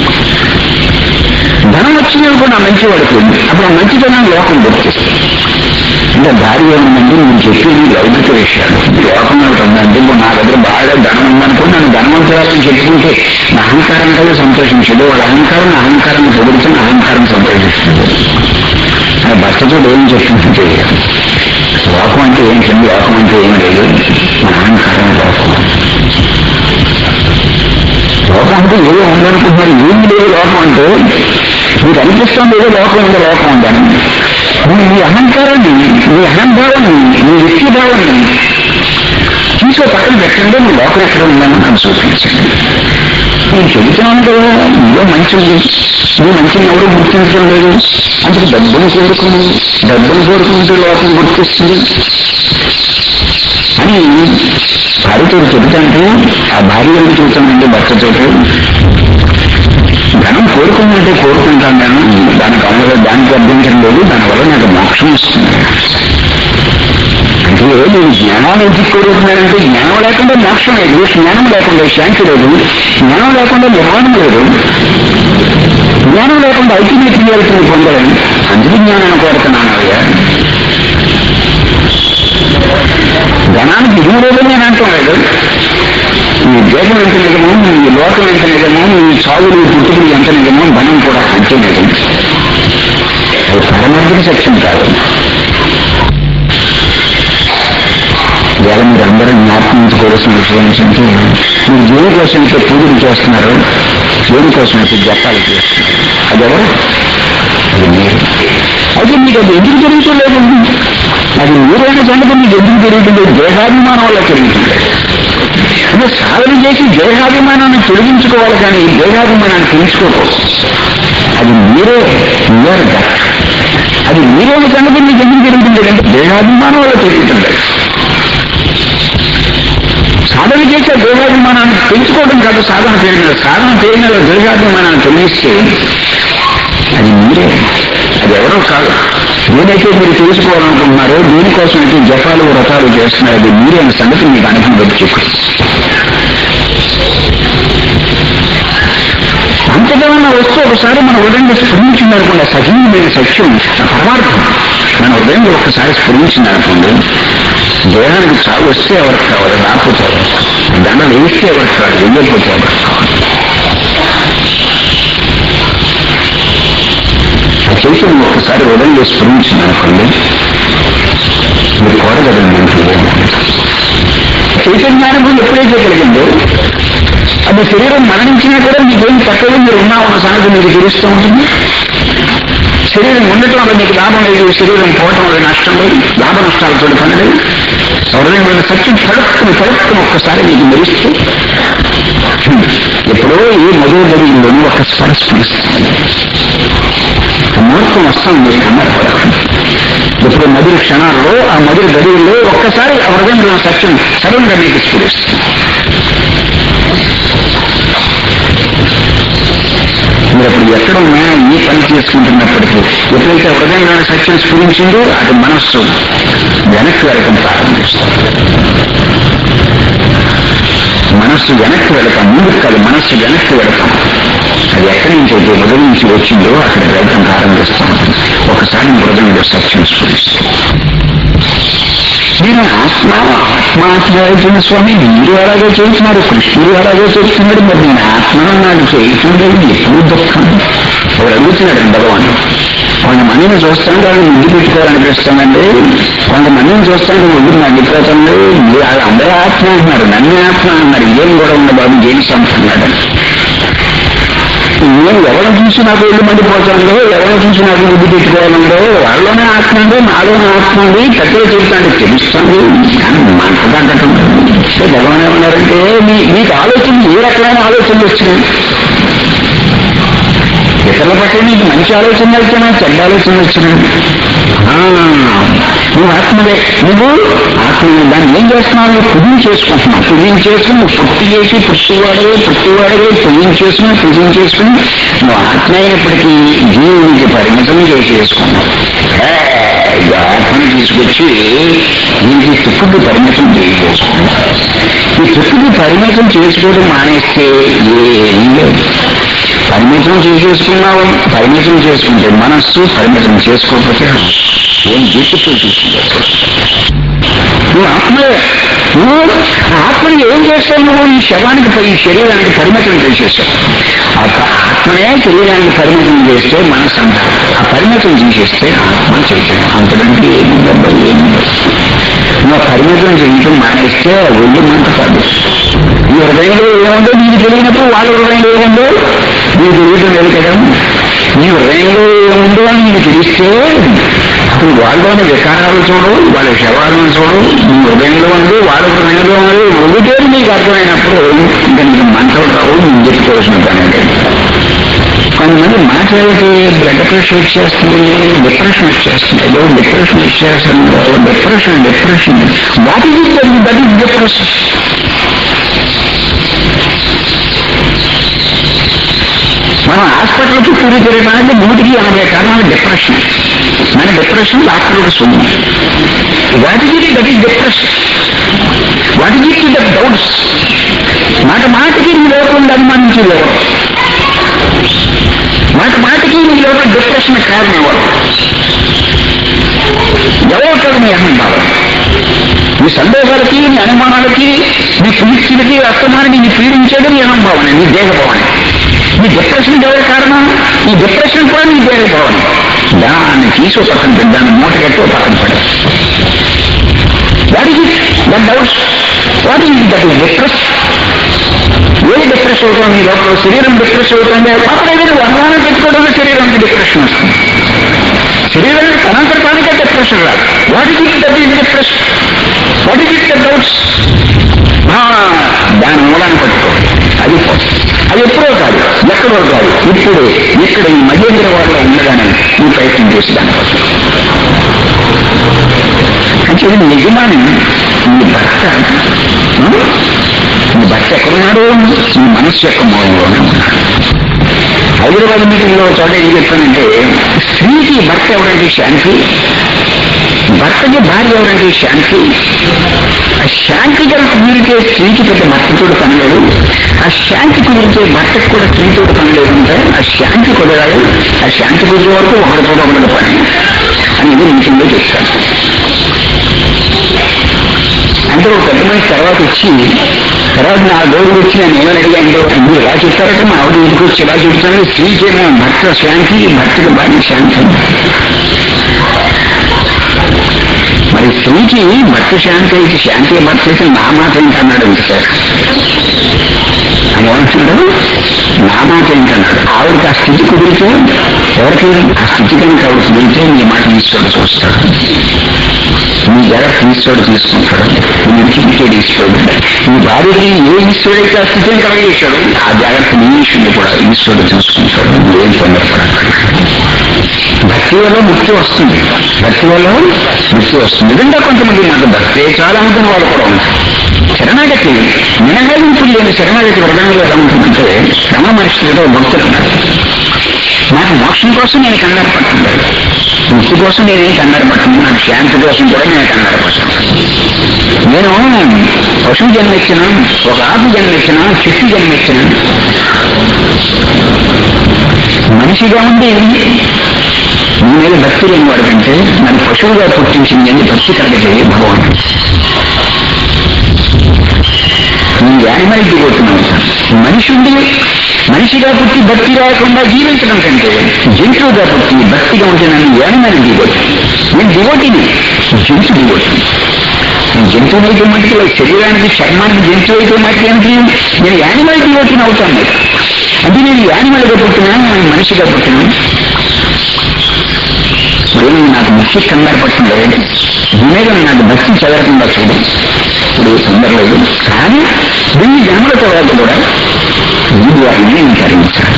ధనం వచ్చింది కూడా ఆ మంచివాడికి ఉంది అప్పుడు ఆ మంచిదనం లోకం గుర్తిస్తుంది అంటే భార్య ఏముందంటే మీరు చెప్పేది లౌకిక విషయాలు లోకం ఒకటి ఉందంటే ఇప్పుడు నా దగ్గర బాగా ధనం ఉందనుకో నన్ను ధనవంతురాలని చెప్పుకుంటే నా అహంకారం కదా సంతోషించదు వాళ్ళ అహంకారం నా అహంకారాన్ని పొగుడుతూ నా అహంకారం సంతోషిస్తుంది ఆ భర్తతో ఏం చెప్తుందంటే లోకం అంటే ఏం చెంది లోకం అంటే ఏం లేదు మన అహంకారం లోకం లోకం అంటే ఏదో ఉందనుకుంటున్నారు ఏమి లేదు లోకం అంటే మీకు అనిపిస్తుంది ఏదో లోకం ఉందో లోకం ఉందని నువ్వు నీ అహంకారాన్ని నీ అహంభావాన్ని నీ వ్యక్తిభావాన్ని తీసుకో పక్కన పెట్టండి నీ లోకం ఎక్కడ ఉందని నాకు చూపించండి నేను చెబుతున్నాను కదా నీలో మంచి ఉంది నువ్వు మంచిని ఎవరు గుర్తించడం లేదు అందుకు డబ్బును కోరుకుని డబ్బును కోరుకుంటూ లోకం గుర్తిస్తుంది అని భార్యతో చెబుతాంటే ఆ భార్య ఎందుకు చెబుతానంటే భర్తతో ధనం కోరుకున్నట్టే కోరుకుంటాను నేను దానికి అమలు దానికి అభ్యంతరం లేదు దానివల్ల నాకు మోక్షం వస్తుంది అంటే అలాగే నేను జ్ఞానాన్ని ఎందుకు కోరుకుంటున్నానంటే జ్ఞానం లేకుండా మోక్షం లేదు జ్ఞానం లేకుండా శాంతి లేదు జ్ఞానం లేకుండా నిర్మాణం లేదు జ్ఞానం లేకుండా అల్టిమేట్ రియాలిటీని పొందలేను అందుకు జ్ఞానాన్ని కోరుతున్నాను అయ్యా ధనానికి ఇది లేదని నేను అంటున్నాడు ఈ దేశం ఎంత నిజమో ఈ లోకం ఎంత నిజమో ఈ చావులు ఈ పుట్టుకులు ఎంత నిజమో ధనం కూడా అంతే నిజం అది పరమార్థిక సత్యం కాదు ఇవాళ మీరు అందరూ జ్ఞాపకించుకోవాల్సిన విషయం ఏంటంటే మీరు దేనికోసం అయితే పూజలు చేస్తున్నారు దేనికోసం అయితే జపాలు చేస్తున్నారు అదెవరు అది మీరు అయితే మీకు అది ఎందుకు జరుగుతలేదు అది మీరైన సంగతి మీకు ఎందుకు జరుగుతుంది దేహాభిమానం వల్ల జరుగుతుంది అంటే సాధన చేసి దేహాభిమానాన్ని తొలగించుకోవాలి కానీ ఈ దేహాభిమానాన్ని తెలుసుకోకూడదు అది మీరే మీరే దట్ అది మీరైన సంగతి మీకు ఎందుకు జరుగుతుంది అంటే దేహాభిమానం వల్ల జరుగుతుంది సాధన చేసే దేహాభిమానాన్ని పెంచుకోవడం కాదు సాధన చేయడం సాధన చేయడం దేహాభిమానాన్ని తొలగిస్తే అది మీరే అది ఎవరో కాదు ఏదైతే మీరు తెలుసుకోవాలనుకుంటున్నారో దీనికోసం అయితే జపాలు వ్రతాలు చేస్తున్నారు అది మీరే అనే సంగతి మీకు అనుభవం చెప్పు అంతకన్నా వస్తే ఒకసారి మన హృదయంలో స్ఫురించింది అనుకోండి సజీవమైన సత్యం ఆ పరమార్థం మన హృదయంలో ఒక్కసారి స్ఫురించింది అనుకోండి దేహానికి చావు వస్తే ఎవరికి కావాలి రాకపోతే ఎవరికి కావాలి. దండం వేస్తే ఎవరికి కావాలి వెయ్యకపోతే ఎవరికి కావాలి ఆ చైతన్యం ఒక్కసారి హృదయంలో స్ఫురించింది అనుకోండి మీరు కోరగలను నేను చైతన్యానుభవం ఎప్పుడైతే కలిగిందో అది శరీరం మరణించినా కూడా మీకేం తక్కువ మీరు ఉన్నామన్న సంగతి మీకు తెలుస్తూ ఉంటుంది శరీరం ఉండటం వల్ల మీకు లాభం లేదు శరీరం పోవటం వల్ల నష్టం లేదు లాభ నష్టాలతో పని లేదు హృదయమైన సత్యం తడుక్కుని తడుక్కుని ఒక్కసారి మీకు మెరిస్తే ఎప్పుడో ఏ మధుర గడిలోనూ ఒక్కసారి స్మరిస్తుంది మూర్ఖం వస్తాం మీరు అన్నారు కూడా ఇప్పుడు మధుర క్షణాల్లో ఆ మధుర గడిలో ఒక్కసారి ఆ హృదయంలో సత్యం సడన్ గా మీకు స్ఫురిస్తుంది మీరు అప్పుడు ఎక్కడ ఉన్నా ఈ పని చేసుకుంటున్నప్పటికీ ఎప్పుడైతే హృదయంలో సత్యం స్ఫురించిందో అది మనస్సు వెనక్కి వెళ్ళటం ప్రారంభిస్తుంది మనస్సు వెనక్కి వెళతాం ముందుకు కాదు మనస్సు వెనక్కి వెళతాం అది ఎక్కడి నుంచి అయితే హృదయం నుంచి వచ్చిందో అక్కడ వెళ్ళటం ప్రారంభిస్తాం ఒకసారి హృదయంలో సత్యం స్ఫురిస్తుంది నేను ఆత్మ ఆత్మాత్మ స్వామి మీరు అలాగే చేస్తున్నారు కృష్ణుడు అలాగే చేస్తున్నాడు మరి నేను ఆత్మను నాకు చేయకుండా ఎప్పుడు దుఃఖం వాడు అడుగుతున్నాడు భగవాన్ కొంతమందిని చూస్తాను వాళ్ళు ముందు పెట్టుకోవాలనిపిస్తానండి కొంతమందిని చూస్తాను ముందు మండిపోతుంది మీరు వాళ్ళు అందరూ ఆత్మ అంటున్నారు నన్ను ఆత్మ అన్నారు ఏం కూడా ఉన్న బాబు ఏం సంపుతున్నాడు నేను ఎవరు చూసి నాకు ఇల్లు మండిపోతుందో ఎవరు చూసి నాకు బుద్ధి పెట్టుకోవాలందో వాళ్ళలోనే ఆత్మ ఉంది నాలోనే ఆత్మ ఉంది పెద్దలు చెప్తాంటే తెలుస్తుంది కానీ మాట్లాడటం భగవాన్ ఏమన్నారంటే మీ మీకు ఆలోచన ఏ రకమైన ఆలోచనలు వచ్చినాయి ఇతరుల పట్ల నీకు మంచి ఆలోచనలు వచ్చినా చెడ్డ ఆలోచనలు వచ్చినాయి ఆ, నువ్వు ఆత్మవే నువ్వు ఆత్మ దాన్ని ఏం చేస్తున్నావు నువ్వు పుణ్యం చేసుకుంటున్నావు పుణ్యం చేసుకుని నువ్వు పుట్టి చేసి పుట్టివాడవే పుట్టివాడవే పుణ్యం చేసుకుని పుణ్యం చేసుకుని నువ్వు ఆత్మ అయినప్పటికీ జీవునికి పరిమితం చేసేసుకున్నావు ఏ, ఈ ఆత్మని తీసుకొచ్చి దీనికి తుక్కుడు పరిమితం చేసేసుకున్నావు ఈ తుక్కుడు పరిమితం చేసుకోవడం మానేస్తే ఏం లేదు పరిమితం చేసేసుకున్నావు పరిమితం చేసుకుంటే మనస్సు పరిమితం చేసుకోకపోతే ఏం దీక్షతో తీసుకుంటే నువ్వు ఆత్మే నువ్వు ఆత్మని ఏం చేస్తావు నువ్వు ఈ శవానికి ఈ శరీరానికి పరిమితం చేసేసావు ఆ ప- ఆత్మనే శరీరానికి పరిమితం చేస్తే మనసు అంటారు ఆ పరిమితం చేసేస్తే ఆత్మ చైతన్యం అంతకంటే ఏమి దెబ్బ ఏమి లేదు. నువ్వు ఆ పరిమితం చేయటం మానేస్తే ఒళ్ళు మంట కాదు ఈ హృదయంలో ఏముందో నీకు తెలియనప్పుడు వాళ్ళ హృదయంలో ఏముందో నీకు తెలియటం లేదు కదా నీ హృదయంలో ఏముందో అని నీకు తెలిస్తే అప్పుడు వాళ్ళలోని వికారాలు చూడు వాళ్ళ శవాలను చూడు నీ హృదయంలో ఉంది వాళ్ళ హృదయంలో ఉంది ఒకటే నీకు అర్థమైనప్పుడు ఇంకా నీకు మంటలు రావు నువ్వు చెప్పుకోవాల్సిన పని లేదు కొంతమంది మాట్లాడితే బ్లడ్ ప్రెషర్ వచ్చేస్తుంది డిప్రెషన్ వచ్చేస్తుంది ఏదో డిప్రెషన్ వచ్చేస్తుంది depression depression what is it that is depression మనం హాస్పిటల్ చుట్టూ తిరగడానికి నూటికి ఎనభై కారణాలు డిప్రెషన్ మన డిప్రెషన్ డాక్టర్లకు శూన్యం what is it that is depression what is it that doubts మాట మాటకి నీ లోపల అనుమానించేది ఎవరు మాట మాటకి నీ లోపల డిప్రెషన్ కారణం ఎవరు ఎవరో కాదు నీ అహంభావం నీ సందేహాలకి నీ అనుమానాలకి నీ కుమిక్తులకి అస్తమానికి నీ పీడించేది నీ అహంభావన నీ దేహభావన నీ డిప్రెషన్ ఎవరి కారణం ఈ డిప్రెషన్ కూడా నీ దేహభావన దాన్ని తీసి పక్కన పెట్టి దాన్ని మూట కట్టి పక్కన పడ what is it that doubts what is that is depress ఏది డిప్రెస్ అవుతుంది నీ లోపల శరీరం డిప్రెస్ అవుతుంది అక్కడ ఏదైనా వర్ణాన్ని పెట్టుకోవడం శరీరానికి డిప్రెషన్ వస్తుంది శరీరానికి తనంతర తానికే డిప్రెషన్ రాదు what is it that is depress what is it that doubts దాని మూలాన్ని పట్టుకో అది పోతుంది. అది ఎప్పుడో కాదు ఎక్కడో కాదు ఇప్పుడే ఇక్కడ ఈ మహేంద్ర వారిలో ఉండగానే ఈ ప్రయత్నం చేసి దానికోసం అంటే ఇది నిజమాని నీ భర్త ఉం? నీ భర్త ఎక్కడున్నాడు నీ మనస్సు యొక్క మూలంలోనే ఉన్నాడు హైదరాబాద్ మీటింగ్ లో చోట ఏం చెప్తానంటే స్త్రీకి భర్త ఎవరంటే శాంతి భర్తకి భార్య ఎవరంటే శాంతి ఆ శాంతి గల కుదిరితే స్త్రీకి పెద్ద భర్తతో పని లేదు ఆ శాంతి కుదిరితే భర్తకు కూడా స్త్రీతో పని లేదంటే ఆ శాంతి కుదరాలి ఆ శాంతి కుదిరే వరకు ఒకరితో ఒకటి పని అనేది మీటింగ్ లో చెప్తాను అంటే ఒక పెద్ద మనిషి తర్వాత వచ్చి తర్వాత నా దేవుడు వచ్చి నేను ఏమని అడిగాను మీరు ఎలా చెప్తారంటే మా ఆవిడ ఇంటికి వచ్చి ఎలా చెప్తాను స్త్రీకేమో భర్త శాంతి భర్తకి భార్య శాంతి మరి స్త్రీకి భర్త శాంతి అయితే శాంతి భర్త అయితే నా మాట ఏంటన్నాడు ఇంక సార్ అని ఏమంటున్నాడు నా మాట ఏంటన్నాడు ఆవిడకి ఆ స్థితి కుదిరితే ఎవరికి ఆ స్థితి కనుక ఆవిడ కుదిరితే నీ మాట ఈశ్వరుడు చూస్తాడు నీ జాగ్రత్త ఈశ్వరుడు తీసుకుంటాడు నీ ఇంటికి ఈశ్వరుడు నీ భార్యకి ఏ ఈశ్వరుడైతే ఆ స్థితిని కలిగేశాడు ఆ జాగ్రత్త నీ ఈశ్వరుడు కూడా ఈశ్వరుడు చూసుకుంటాడు ఏం తొందరపడక్కర్లేదు భక్తి వల్ల ముక్తి వస్తుంది భక్తి వల్ల ముక్తి వస్తుంది నిజంగా కొంతమంది నాకు భక్తే చాలా అనుకున్న వాళ్ళు కూడా ఉన్నారు శరణాగతి మినహాయింపులు లేని శరణాగతి వ్రతంలో ఎలా ఉంటుందంటే శ్రమ మనిషితో భక్తులు ఉన్నారు నాకు మోక్షం కోసం నేను కంగారు పడుతున్నాను ముక్తి కోసం నేనేం కంగారు పడుతున్నాను నాకు శాంతి కోసం కూడా నేను కంగారు పడుతున్నాను నేను పశువు జన్మెచ్చిన ఒక ఆకు జన్మెచ్చిన చెట్టు జన్మెచ్చిన మనిషిగా ఉండి నీ మీద భక్తి లేని వాడు కంటే నన్ను పశువుగా పుట్టించింది అని భక్తి కలగలేదు భగవాన్ నీ యానిమల్కి పోతున్నావు మనిషి ఉండి మనిషిగా పుట్టి భక్తి రాకుండా జీవించడం కంటే జంతువుగా పుట్టి భక్తిగా ఉంటే నన్ను యానిమల్ దిగొట్టు నేను దిగొట్టిని జంతు దిగొట్టు జంతువులు అయితే మటుకు శరీరానికి చర్మానికి జంతువు అయితే మటుకు ఏమిటి నేను యానిమల్ దిగొట్టిన అవుతాను మీకు అంటే నేను యానిమల్గా పుట్టినా నేను మనిషిగా పుట్టినా ఇప్పుడు నాకు ముఖ్య కంగారు పడుతుంది దీని మీద నాకు భక్తి చదవకుండా చూడు ఇప్పుడు తొందరలేదు కానీ దీన్ని జన్మల తర్వాత కూడా ఈ ద్వారానే నేను తరించాను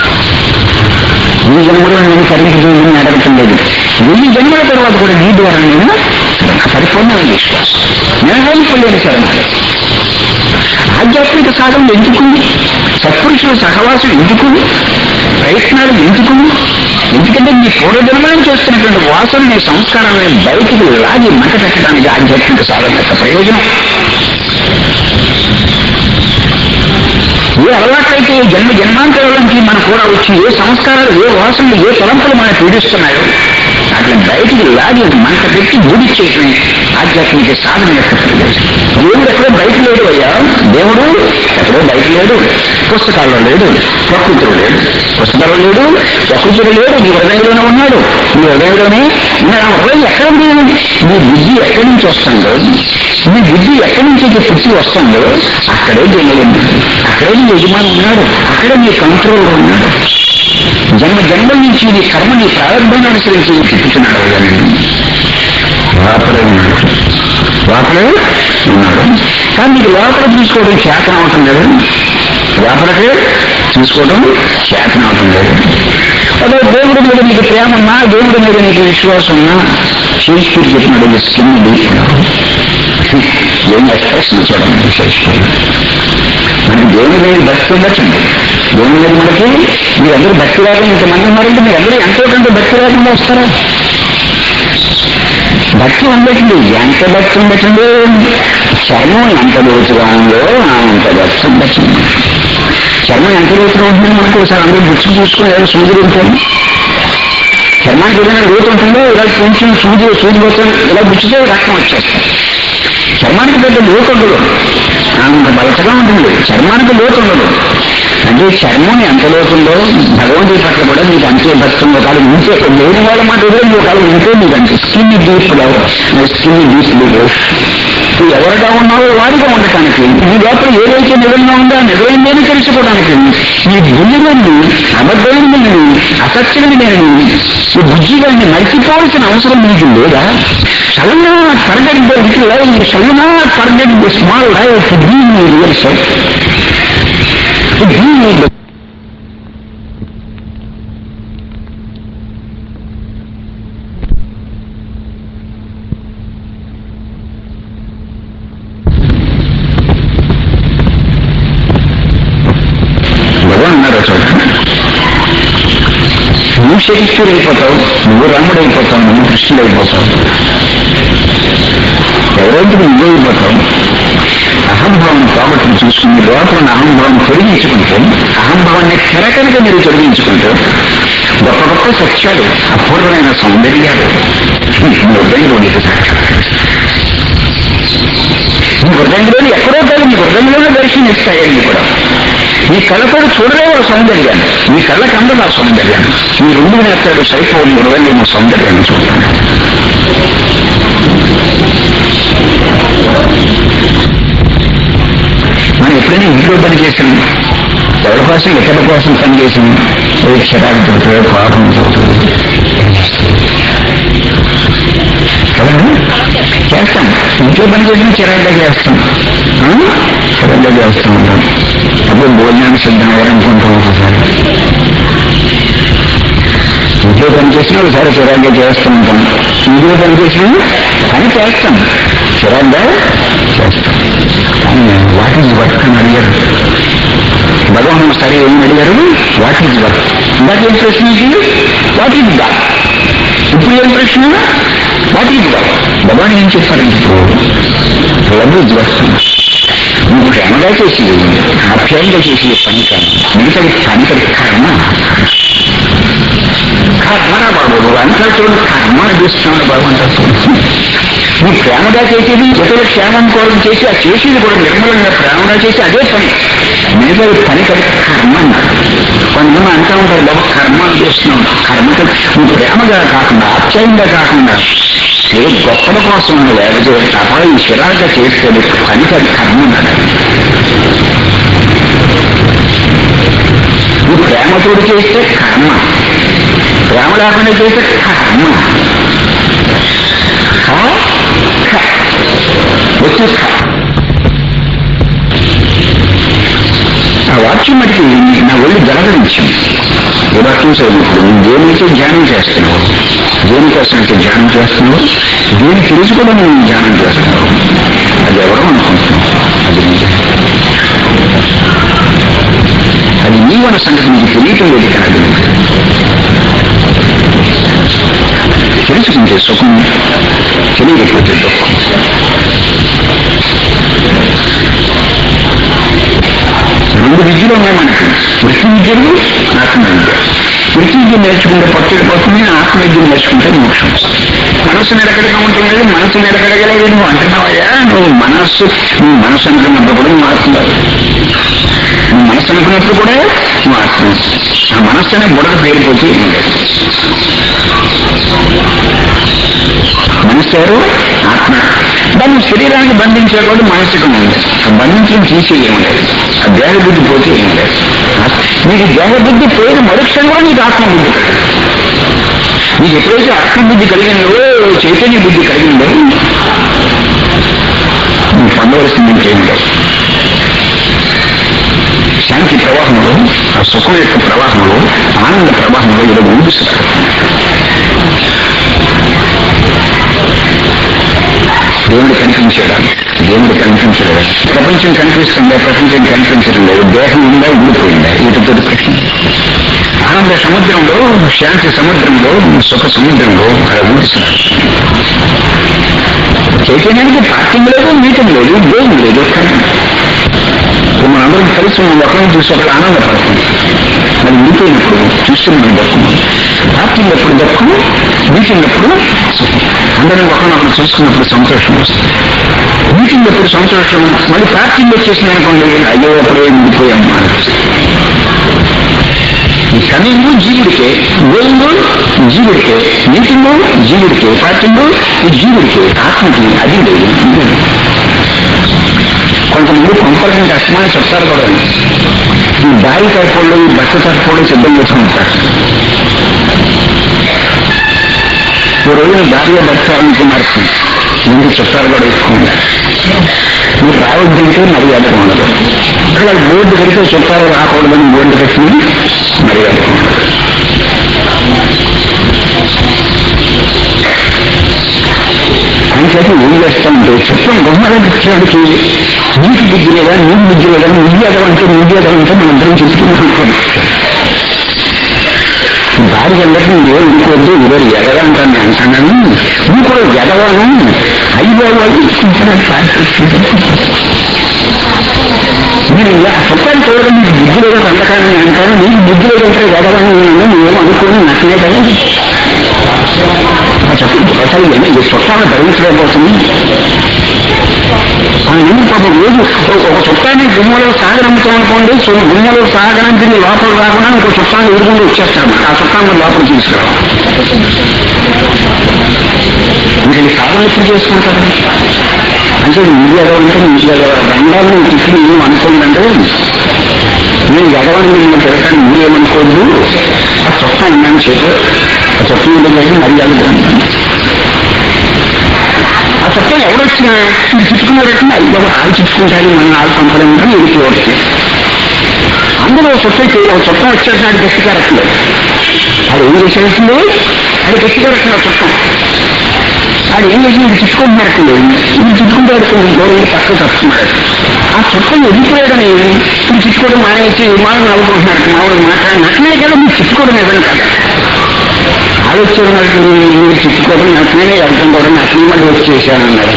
ఈ జన్మలో నేను తరించడం అడగటం లేదు వెయ్యి జన్మల తర్వాత కూడా ఈ ద్వారా నేను నాకు పరిపూర్ణమైన విశ్వాసం నేను లేని శరణాలు ఆధ్యాత్మిక సాధనలు ఎందుకు సత్పురుషుల సహవాసం ఎందుకు ప్రయత్నాలు ఎందుకు ఎందుకంటే నీ పూర్వజన్మనం చేస్తున్నటువంటి వాసన నీ సంస్కారాలను బయటికి లాగి మంట పెట్టడానికి ఆధ్యాత్మిక సాధన యొక్క ప్రయోజనం ఏ అలవాట్లయితే జన్మ జన్మాంతరాల నుంచి మనకు కూడా వచ్చి ఏ సంస్కారాలు ఏ వాసనలు ఏ తలంపులు మనం పీడిస్తున్నాయో వాటిని బయటికి లాగి మంట పెట్టి గుడిచ్చేయటం ఆధ్యాత్మిక సాధన యొక్క ప్రయోజనం దేవుడు ఎక్కడో బయట లేడు అయ్యా దేవుడు ఎక్కడో బయట లేడు పుస్తకాల్లో లేడు ప్రకృతిలో లేడు పుస్తకాల్లో లేడు ప్రకృతిలో లేడు నీ హృదయంలోనే ఉన్నాడు నీ హృదయంలోనే ఉన్నాడు ఆ హృదయం ఎక్కడ ఉంది నీ బుద్ధి ఎక్కడి నుంచి వస్తుందో నీ బుద్ధి ఎక్కడి నుంచి ఇది పుట్టి వస్తుందో అక్కడే దేవుడు ఉన్నాడు అక్కడే నీ యజమాని ఉన్నాడు అక్కడే నీ కంట్రోల్లో ఉన్నాడు జన్మ జన్మల నుంచి నీ కర్మ నీ ప్రారంభాన్ని అనుసరించి తిప్పుతున్నాడు కానీ లోపలే ఉన్నాడు లోపలే ఉన్నాడు కానీ నీకు లోపల తీసుకోవడం శాతం అవటం లేదు లోపలకే తీసుకోవడం శాతం అవటం లేదు అదే దేవుడి మీద నీకు ప్రేమ ఉన్నా దేవుడి మీద నీకు విశ్వాసం ఉన్నా షేక్స్పియర్ చెప్పినట్టు స్కిన్ డీప్ ఏం ఎక్స్ప్రెషన్ చూడండి షేక్స్పియర్ మనకి దేవుని మీద భక్తి ఉండొచ్చండి దేవుని మీద మనకి మీరందరూ భక్తి లేకుండా ఇంతమంది ఉన్నారంటే మీరందరూ ఎంతో కొంత భక్తి లేకుండా వస్తారా భక్తి ఉండటండి ఎంత భక్తి ఉండటండి చర్మం ఎంత లోతుగా ఉందో అంత భక్తి ఉండటండి చర్మం ఎంత లోతుగా ఉంటుందో మనకు ఒకసారి అందరూ బుక్స్ చూసుకుని ఏదో సూది ఉంటుంది చర్మానికి ఏదైనా లోతు ఉంటుందో ఇలా కొంచెం సూది సూది పోతుంది ఇలా బుచ్చితే రక్తం వచ్చేస్తుంది చర్మానికి పెద్ద లోతు ఉండదు అంత బలతగా ఉంటుంది చర్మానికి లోతు ఉండదు అంటే చర్మం ఎంత లోతుందో భగవంతుడి పట్ల కూడా మీకు అంతే భక్తం ఒకవేళ ఉంటే లేని వాళ్ళ మాట వదిలేదు ఒకవేళ ఉంటే మీకు అంటే skin deep love skin deep live నువ్వు ఎవరిగా ఉన్నావో వాడిగా ఉండటానికి ఈ లోపల ఏదైతే నిజంగా ఉందో ఆ నిజమైందేని తెలుసుకోవడానికి ఈ బుల్లిని అబద్ధమైనది అసత్యమైనది ఈ బుద్ధిగాన్ని మర్చిపోవాల్సిన అవసరం మీకు లేదా సడన్ గా forget the little life sudden గా forget the small life be real self be Bhagavan అన్నారు చోట నువ్వు శక్తిస్తుడు అయిపోతావు నువ్వు రాముడు అయిపోతావు నువ్వు కృష్ణుడు అయిపోతావు ఎవరైతే నువ్వు అయిపోతావు అహంభావం కాబట్టి చూసుకుని లోపల ఉన్న అహంభావం తొలగించుకుంటే అహంభావాన్ని కెరకనగా మీరు తొలగించుకుంటూ గొప్ప గొప్ప సత్యాలు అపూర్వమైన సౌందర్యాలు మీ హృదయంలో నీకు సాక్షాత్కరిస్తాయి నీ హృదయంలోని ఎక్కడో కాదు నీ హృదయంలోనే దర్శనమిస్తాయండి కూడా నీ కళ్ళతో చూడలేవు ఆ సౌందర్యాన్ని నీ కళ్ళకి అందదు ఆ సౌందర్యాన్ని నీ రెండు నేత్రాలు సరిపోవు నీ హృదయంలో సౌందర్యాన్ని చూడాలి మనం ఎప్పుడైనా ఇంట్లో పని చేసాం ఎవరి కోసం ఇతరుల కోసం పని చేసాం ఏ క్షరాలు తోటో పాపం తోటో కదండి చేస్తాం ఇంట్లో పని చేసిన చిరాగ్గా చేస్తాం ఆ? చిరాగ్గా చేస్తూ ఉంటాం అప్పుడు భోజనానికి సిద్ధం అవ్వాలనుకుంటాం ఒకసారి ఇంట్లో పని చేసినా ఒకసారి చిరాగ్గా చేస్తూ ఉంటాం ఇంట్లో పని చేసినా పని చేస్తాం చిరాగ్గా చేస్తాం కానీ వాట్ ఈజ్ వర్క్ అని అడిగారు భగవాన్ ఒకసారి ఏం అడిగారు వాట్ ఈజ్ వర్క్ ఇందాక ఏం ప్రశ్న ఇది వాట్ ఈజ్ గాడ్ ఇప్పుడు ఏం ప్రశ్న వాట్ ఈజ్ వర్క్ భగవాన్ ఏం చెప్పారంటే ఇప్పుడు లవ్ ఈజ్ వర్క్ నువ్వు ప్రేమగా చేసి ఆప్యాయంగా చేసి పని కాదు మిగతా పని కది కర్మ కర్మరా బాబు నువ్వు అంతా చూడు కర్మ అనిపిస్తున్నాడు బాబు అంతా చూడు నువ్వు ప్రేమగా చేసేది ఇతరుల క్షేమం కోసం చేసి ఆ చేసేది కూడా నిర్మలంగా ప్రేమగా చేసి అదే పని మిగతా పని కదా కర్మ అన్నారు కొంతమంది అంటూ ఉంటారు బాబు కర్మ చేస్తున్నాం కర్మ కదా నువ్వు ప్రేమగా కాకుండా ఆప్యాయంగా కాకుండా ఏదో గొప్పల కోసం నువ్వు లేకపోతే తప్ప ఈ చిరాగ్గా చేస్తే పని కాదు కర్మ అన్నాడు నువ్వు ప్రేమతోడు చేస్తే కర్మ ప్రేమ లేకుండా చేస్తే కర్మ ఖ, ఖ. వచ్చే ఖ. ఆ వాక్యం మటుకి నా ఒళ్ళు జలగరించింది ఏ వాక్యం చదివినప్పుడు నువ్వు దేనికైతే ధ్యానం చేస్తున్నావు దేనికోసం అయితే ధ్యానం చేస్తున్నావు దేని తెలిసి కూడా నువ్వు ధ్యానం చేస్తున్నావు అది ఎవరో అనుకుంటున్నావు అది నిజం అది నీవన్న సంగతి నీకు తెలియటం లేదు కాదు తెలుసుకుంటే సుఖం తెలియకపోతే దుఃఖం రెండు విద్యలు ఉన్నాయి మనకి వృత్తి విద్యలు ఆత్మ విద్య వృత్తి విద్య నేర్చుకుంటే పట్టుడు పోతుంది ఆత్మ విద్య నేర్చుకుంటే మోక్షం మనస్సు నిలకడగా ఉంటుంది మనసు నిలకడగలేదు నువ్వు అంటున్నావయ్యా నువ్వు మనస్సు నువ్వు మనస్సు అనుకున్నప్పుడు కూడా నువ్వు ఆత్మ నువ్వు మనస్సు అనుకున్నప్పుడు కూడా నువ్వు ఆత్మ ఆ మనస్సు అనే బుడగ పేరిపోతే ఏం లేదు మనస్సు ఎవరు ఆత్మ దాన్ని శరీరానికి బంధించే కూడా మానసికం ఉంది ఆ బంధించడం తీసే ఏం లేదు ఆ దేహ బుద్ధి పోతే ఏం లేదు నీకు దేహ బుద్ధి పోయిన మరుక్షణం కూడా నీకు ఆత్మ బుద్ధి కలిగింది. నీకు ఎప్పుడైతే ఆత్మబుద్ధి కలిగిందో చైతన్య బుద్ధి కలిగిందో నువ్వు పొందవలసింది ఇంకేం లేదు శాంతి ప్రవాహంలో ఆ సుఖం యొక్క ప్రవాహంలో ఆనంద ప్రవాహంలో ఇలా ఊపిస్తారు దేవుడు కనిపించాడా దేవుడు కనిపించడా ప్రపంచం కనిపిస్తుందా ప్రపంచం కనిపించడం లేదు దేహం ఉందా ఊడిపోయిందా వీటితో ప్రశ్న ఆనంద సముద్రంలో శాంతి సముద్రంలో సుఖ సముద్రంలో అక్కడ ఊడిస్తున్నారు చైతన్యానికి పార్కింగ్ లేదు మీటింగ్ లేదు గేమ్ లేదు కానీ ఇప్పుడు మనందరం కలిసి మనం ఒకరిని చూసి ఒకరు ఆనందపడుతుంది మరి మీటింగ్ప్పుడు చూస్తున్న దక్కుము పార్కింగ్ ఎప్పుడు దక్కు మీటింగ్ ఎప్పుడు సుఖం. అందరం ఒకరినొకరు చూసుకున్నప్పుడు సంతోషం వస్తుంది మీటింగ్ ఎప్పుడు సంతోషం మళ్ళీ పార్కింగ్ వచ్చేసింది అనుకోండి అయ్యో అప్పుడే ఉండిపోయాం అనిపిస్తుంది ఈ కమింగ్ జీవుడికే గోయింగ్ జీవుడికే మీటింగ్ జీవుడికే పార్కింగ్ ఈ జీవుడికే ఆత్మకి అది లేదు ఇది లేదు. కొంతమంది కొంపలకి కష్టమని చెప్తారు కూడా ఈ దారి తరపుల్లో ఈ బస్సు తరపుల్లో సిద్ధం చేస్తూ ఉంటారు ఈ రోజున భార్య భర్త అనుకున్నారు ముందు చుట్టాలు కూడా ఎక్కువ ఉన్నాయి మీరు రావద్దంటే మర్యాద ఉండదు ఇక్కడ బోర్డు పెడితే చుట్టాలు రాకూడదని బోర్డు పెట్టి మర్యాద ఉండదు అంచేత ఏం చేస్తామంటే చుట్టం బొమ్మలను ఇచ్చడానికి నీకు బుద్ధి లేదా నీకు బుద్ధి లేదా నువ్వు ఎదవంటే నువ్వు ఎదవంటే మనందరం చెప్తున్నాం అనుకోండి భార్య అందరికీ నువ్వు ఇంకొద్దు ఇవరు ఎదవ అంటాను నేను అంటున్నాను నువ్వు కూడా ఎదవాను అయ్యో వాళ్ళు మీరు ఇలా సొంతాన్ని చూడడం నీకు బుద్ధి లేదా వంటకాన్ని అంటాను నీకు బుద్ధి లేదంటే ఎదవాని నేను నువ్వేమో అనుకోని నచ్చలే కదా ఆ చెప్పు అసలు ఏమి ఈ చుట్టాలను భరించలేకపోతుంది ఆ ఎందుకు పాపం రోజు ఒక- ఒక చుట్టాన్ని గుమ్మలో సాగనంపుతాం అనుకోండి సో గుమ్మలో సాగనంపి నీ లోపల రాకుండా ఇంకో చుట్టాన్ని ఎదురుకుండా వచ్చేస్తాడు ఆ చుట్టాన్ని లోపల తీసుకురావాలి మీరు సాధన ఎప్పుడు చేసుకుంటారు అంటే మీడియా అంటే మీడియా రంగాలను తిప్పి ఏం అనుకోండి నేను ఎగవని మిమ్మల్ని తిరగని మీరేమనుకోవద్దు ఆ చొక్కా ఉన్నాను చేతి ఆ చొక్కా ఉండేది మర్యాద పొందాను. ఆ చొక్కా ఎవడొచ్చినా మీరు చుట్టుకున్నారంటే అయ్యో ఆలు చుట్టుకుంటారు మన ఆలు పంపడం కానీ ఎదుటి వచ్చి అందులో చొక్కా ఒక చొక్కా వచ్చేసాడు గట్టిగా రట్లేదు అది ఏం చేసేసింది అది గట్టిగా రట్టిన చొక్కా అది ఏం చేసి ఇది చుట్టుకుంటున్నట్టు ఇది చుట్టుకుంటే అడుగుతుంది గౌరవం పక్కకు తప్పుతున్నాడు ఆ చుట్టం ఎదిగిపోయాడని ఇది చుట్టుకోవడం మానేసి విమానం నవ్వుకుంటున్నాడు మామూలు మాట్లాడి నటనే కదా మీరు చుట్టుకోవడం ఏదని కదా ఆలోచన మీరు చుట్టుకోవడం నటనే అర్థం కూడా నటనే మళ్ళీ వచ్చేసాను అన్నాడు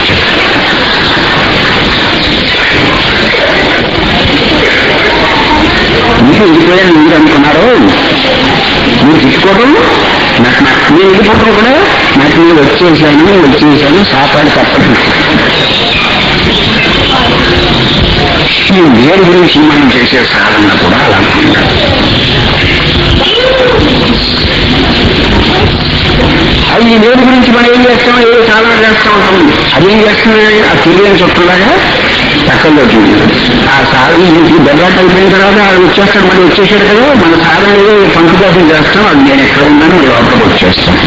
మీకు ఎదిగిపోయాను మీరు అనుకున్నారు మీరు చుట్టుకోవడం నాకు నాకు నేను వెళ్ళిపోవడం కూడా నాకు నేను వచ్చేసాను వచ్చేసాను సాపాడు తప్పదు ఈ వేరు గురించి మనం చేసే సాధన కూడా అలా అనుకుంటాం అది ఈ వేరు గురించి మనం ఏం చేస్తాం ఏదో సాధన చేస్తూ ఉంటాం అదేం చేస్తున్నాయి ఆ తెలియని చుట్టలాగా పక్కల్లో చూడు ఆ సాధన ఈ బెల్లాట్ అయిపోయిన తర్వాత అది వచ్చేస్తాడు మళ్ళీ వచ్చేసాడు కదా మన సాధన ఏదో పంపు కోసం చేస్తాం అది నేను ఎక్కడ ఉన్నాను లోపలికి వచ్చేస్తాను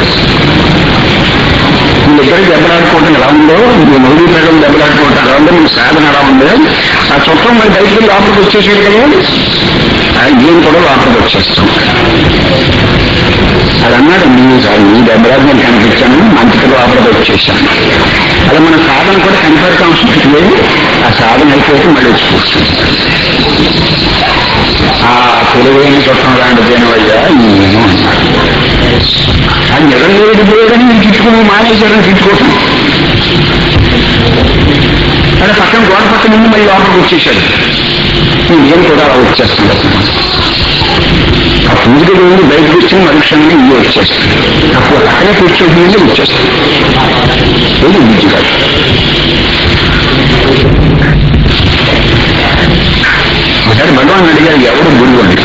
వీళ్ళిద్దరు దెబ్బలాడుకోవటం ఎలా ఉందో మీ మొదటి ప్రజలు దెబ్బలాడుకోవటం ఎలా ఉందో మీ సాధన ఎలా ఉందో ఆ చుట్టం మరి బయటికి లోపలికి వచ్చేసాడు కదా ఆ నేను కూడా లోపలికి వచ్చేస్తాం అది అన్నాడు మీ మీ దెబ్బలాట నేను కనిపించాను మంచికి లోపలికి వచ్చేసాను అలా మన సాధన కూడా కనిపెడతాం లేదు ఆ సాధన అయిపోతే మళ్ళీ వచ్చి కూర్చుంది ఆ తెలివైన చుట్టం లాంటి దేనివయ్యా నేను అన్నాడు ఆ నిజం లేదు పోయేదని మీరు తిట్టుకుని మానేశారని తిట్టుకోవటం అదే పక్కన గోడ పక్కన నుండి మళ్ళీ లోపలికి వచ్చేసాడు నేను కూడా అలా వచ్చేస్తుంది ఆ పూజకి నుండి బయటకు వచ్చిన మరుక్షణంగా ఇవి వచ్చేస్తుంది అప్పుడు అక్కడే కూర్చుంటుంది వచ్చేస్తుంది ఏది బుద్ధి కాదు ఒకసారి భగవాన్ అడిగారు ఎవరు గురువు అని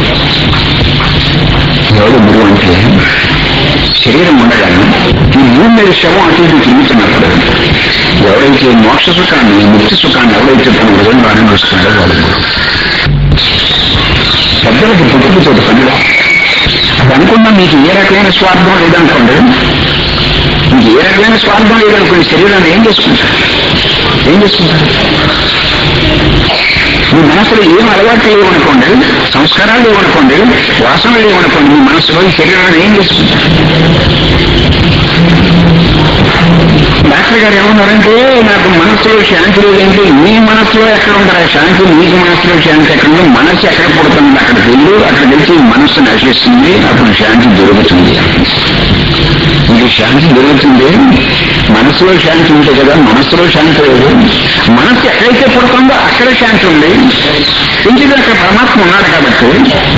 ఎవరు గురువు అంటే శరీరం ఉండగానే ఈ భూమి మీద శవం అటు ఇటు తిరుగుతున్నప్పుడు ఎవరైతే మోక్ష సుఖాన్ని ముక్తి సుఖాన్ని ఎవరైతే తన హృదయంలో అనుభవిస్తున్నాడో వాడు గురువు పెద్దలకి పుట్టుకుతోటి పనిగా అది అనుకున్నా మీకు ఏ రకమైన స్వార్థం లేదనుకోండి మీకు ఏ రకమైన స్వార్థం లేదనుకోండి శరీరాన్ని ఏం చేసుకుంటారు ఏం చేసుకుంటారు మీ మనసులో ఏం అలవాట్లు లేవనుకోండి సంస్కారాలు లేవనుకోండి వాసనలు లేవనుకోండి మీ మనసులో ఈ శరీరాన్ని ఏం చేసుకుంటారు డాక్టర్ గారు ఏమన్నారంటే నాకు మనసులో శాంతి లేదంటే మీ మనసులో ఎక్కడ ఉంటారు ఆ శాంతి మీకు మనసులో శాంతి ఎక్కడ ఉంది మనసు ఎక్కడ పుడుతుంది అక్కడికి వెళ్ళు అక్కడికి వెళ్తే ఈ మనస్సు నశిస్తుంది అప్పుడు శాంతి దొరుకుతుంది మీకు శాంతి దొరుకుతుంది మనసులో శాంతి ఉంటే కదా మనసులో శాంతి లేదు మనసు ఎక్కడైతే పుడుతుందో అక్కడ శాంతి ఉంది ఎందుకంటే అక్కడ పరమాత్మ ఉన్నాడు కాబట్టి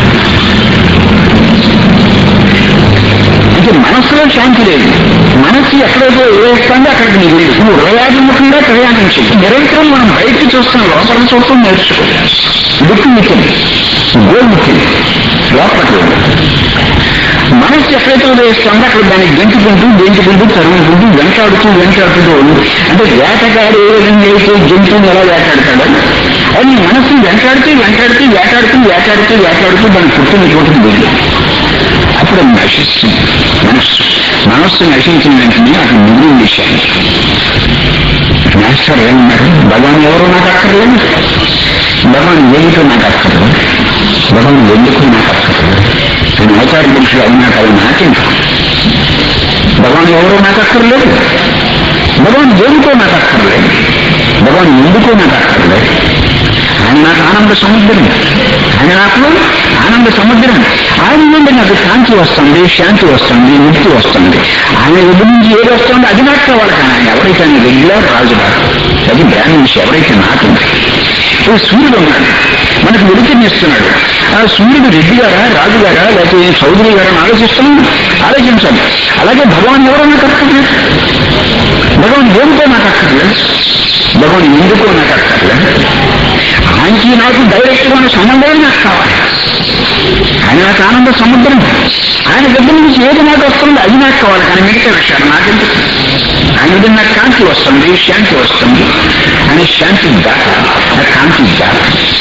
అంటే మనస్సులో శాంతి లేదు మనస్సు ఎక్కడైతే వేస్తుందో అక్కడికి నీకు లేదు నువ్వు హృదయాభిముఖంగా ప్రయాణం చేయి నిరంతరం మనం బయటికి చూస్తాం లోపల చూస్తాం నేర్చుకో దుఃఖ ముఖ్యం గోల్ ముఖ్యం లోపలికి వెళ్ళు. మనస్సు ఎక్కడైతే ఉదయిస్తుందో అక్కడ దాన్ని గెంటుకుంటూ గెంటుకుంటూ తరుముకుంటూ వెంటాడుతూ వెంటాడుతూ అంటే వేటగాడు ఏ విధంగా అయితే జంతువుని ఎలా వేటాడతాడో అది నీ మనస్సుని వెంటాడుతూ వెంటాడుతూ వేటాడుతూ వేటాడుతూ వేటాడుతూ దాన్ని పుట్టిన చోటుకు వెళ్ళి అప్పుడు అది నశిస్తుంది మనస్సు మనస్సు నశించిన వెంటనే అక్కడ మిగిలిన విషయాన్ని మాస్టర్ ఏమన్నారు భగవాన్ ఎవరు నాకు అక్కర్లేదు భగవాన్ ఏమిటో నాకు అక్కర్లేదు భగవాన్ ఎందుకు నాకు అక్కర్లేదు నేను అవతార పురుషులు అయినా కదా నాకెందుకు భగవాన్ ఎవరో నాకు అక్కర్లేదు భగవాన్ దేనికో నాకు అక్కర్లేదు భగవాన్ ఎందుకో నాకు అక్కర్లేదు ఆయన నాకు ఆనంద సముద్రం ఆయన నాకు ఆనంద సముద్రం ఆయన నుండి నాకు శాంతి వస్తుంది శాంతి వస్తుంది ముక్తి వస్తుంది ఆయన ఎదురు నుంచి ఏది వస్తుంది అది నాకు కావాలి కానీ ఆయన ఎవరైతే ఆయన రెగ్యులర్ రాజుగారు అది బ్రాహ్మణ్స్ ఎవరైతే నాకుంది ఇప్పుడు సూర్యుడు ఉన్నాడు మనకు వెలుగునిస్తున్నాడు ఆ సూర్యుడు రెడ్డి గారా రాజు గారా లేకపోతే చౌదరి గారా అని ఆలోచిస్తున్నాం ఆలోచించాలి అలాగే భగవాన్ ఎవరో నాకు అక్కర్లేదు భగవాన్ ఏమిటో నాకు అక్కర్లేదు భగవాన్ ఎందుకో నాకు అక్కర్లేదు ఆయనకి నాకు డైరెక్ట్ గా ఉన్న సంబంధమే నాకు కావాలి ఆయన నాకు ఆనంద సముద్రం ఆయన దగ్గర నుంచి ఏది నాకు వస్తుందో అది నాకు కావాలి కానీ మిగతా విషయాలు నాకెందుకు ఆయన దగ్గర నాకు కాంతి వస్తుంది శాంతి వస్తుంది ఆయన శాంతి దాట నా కాంతి దాట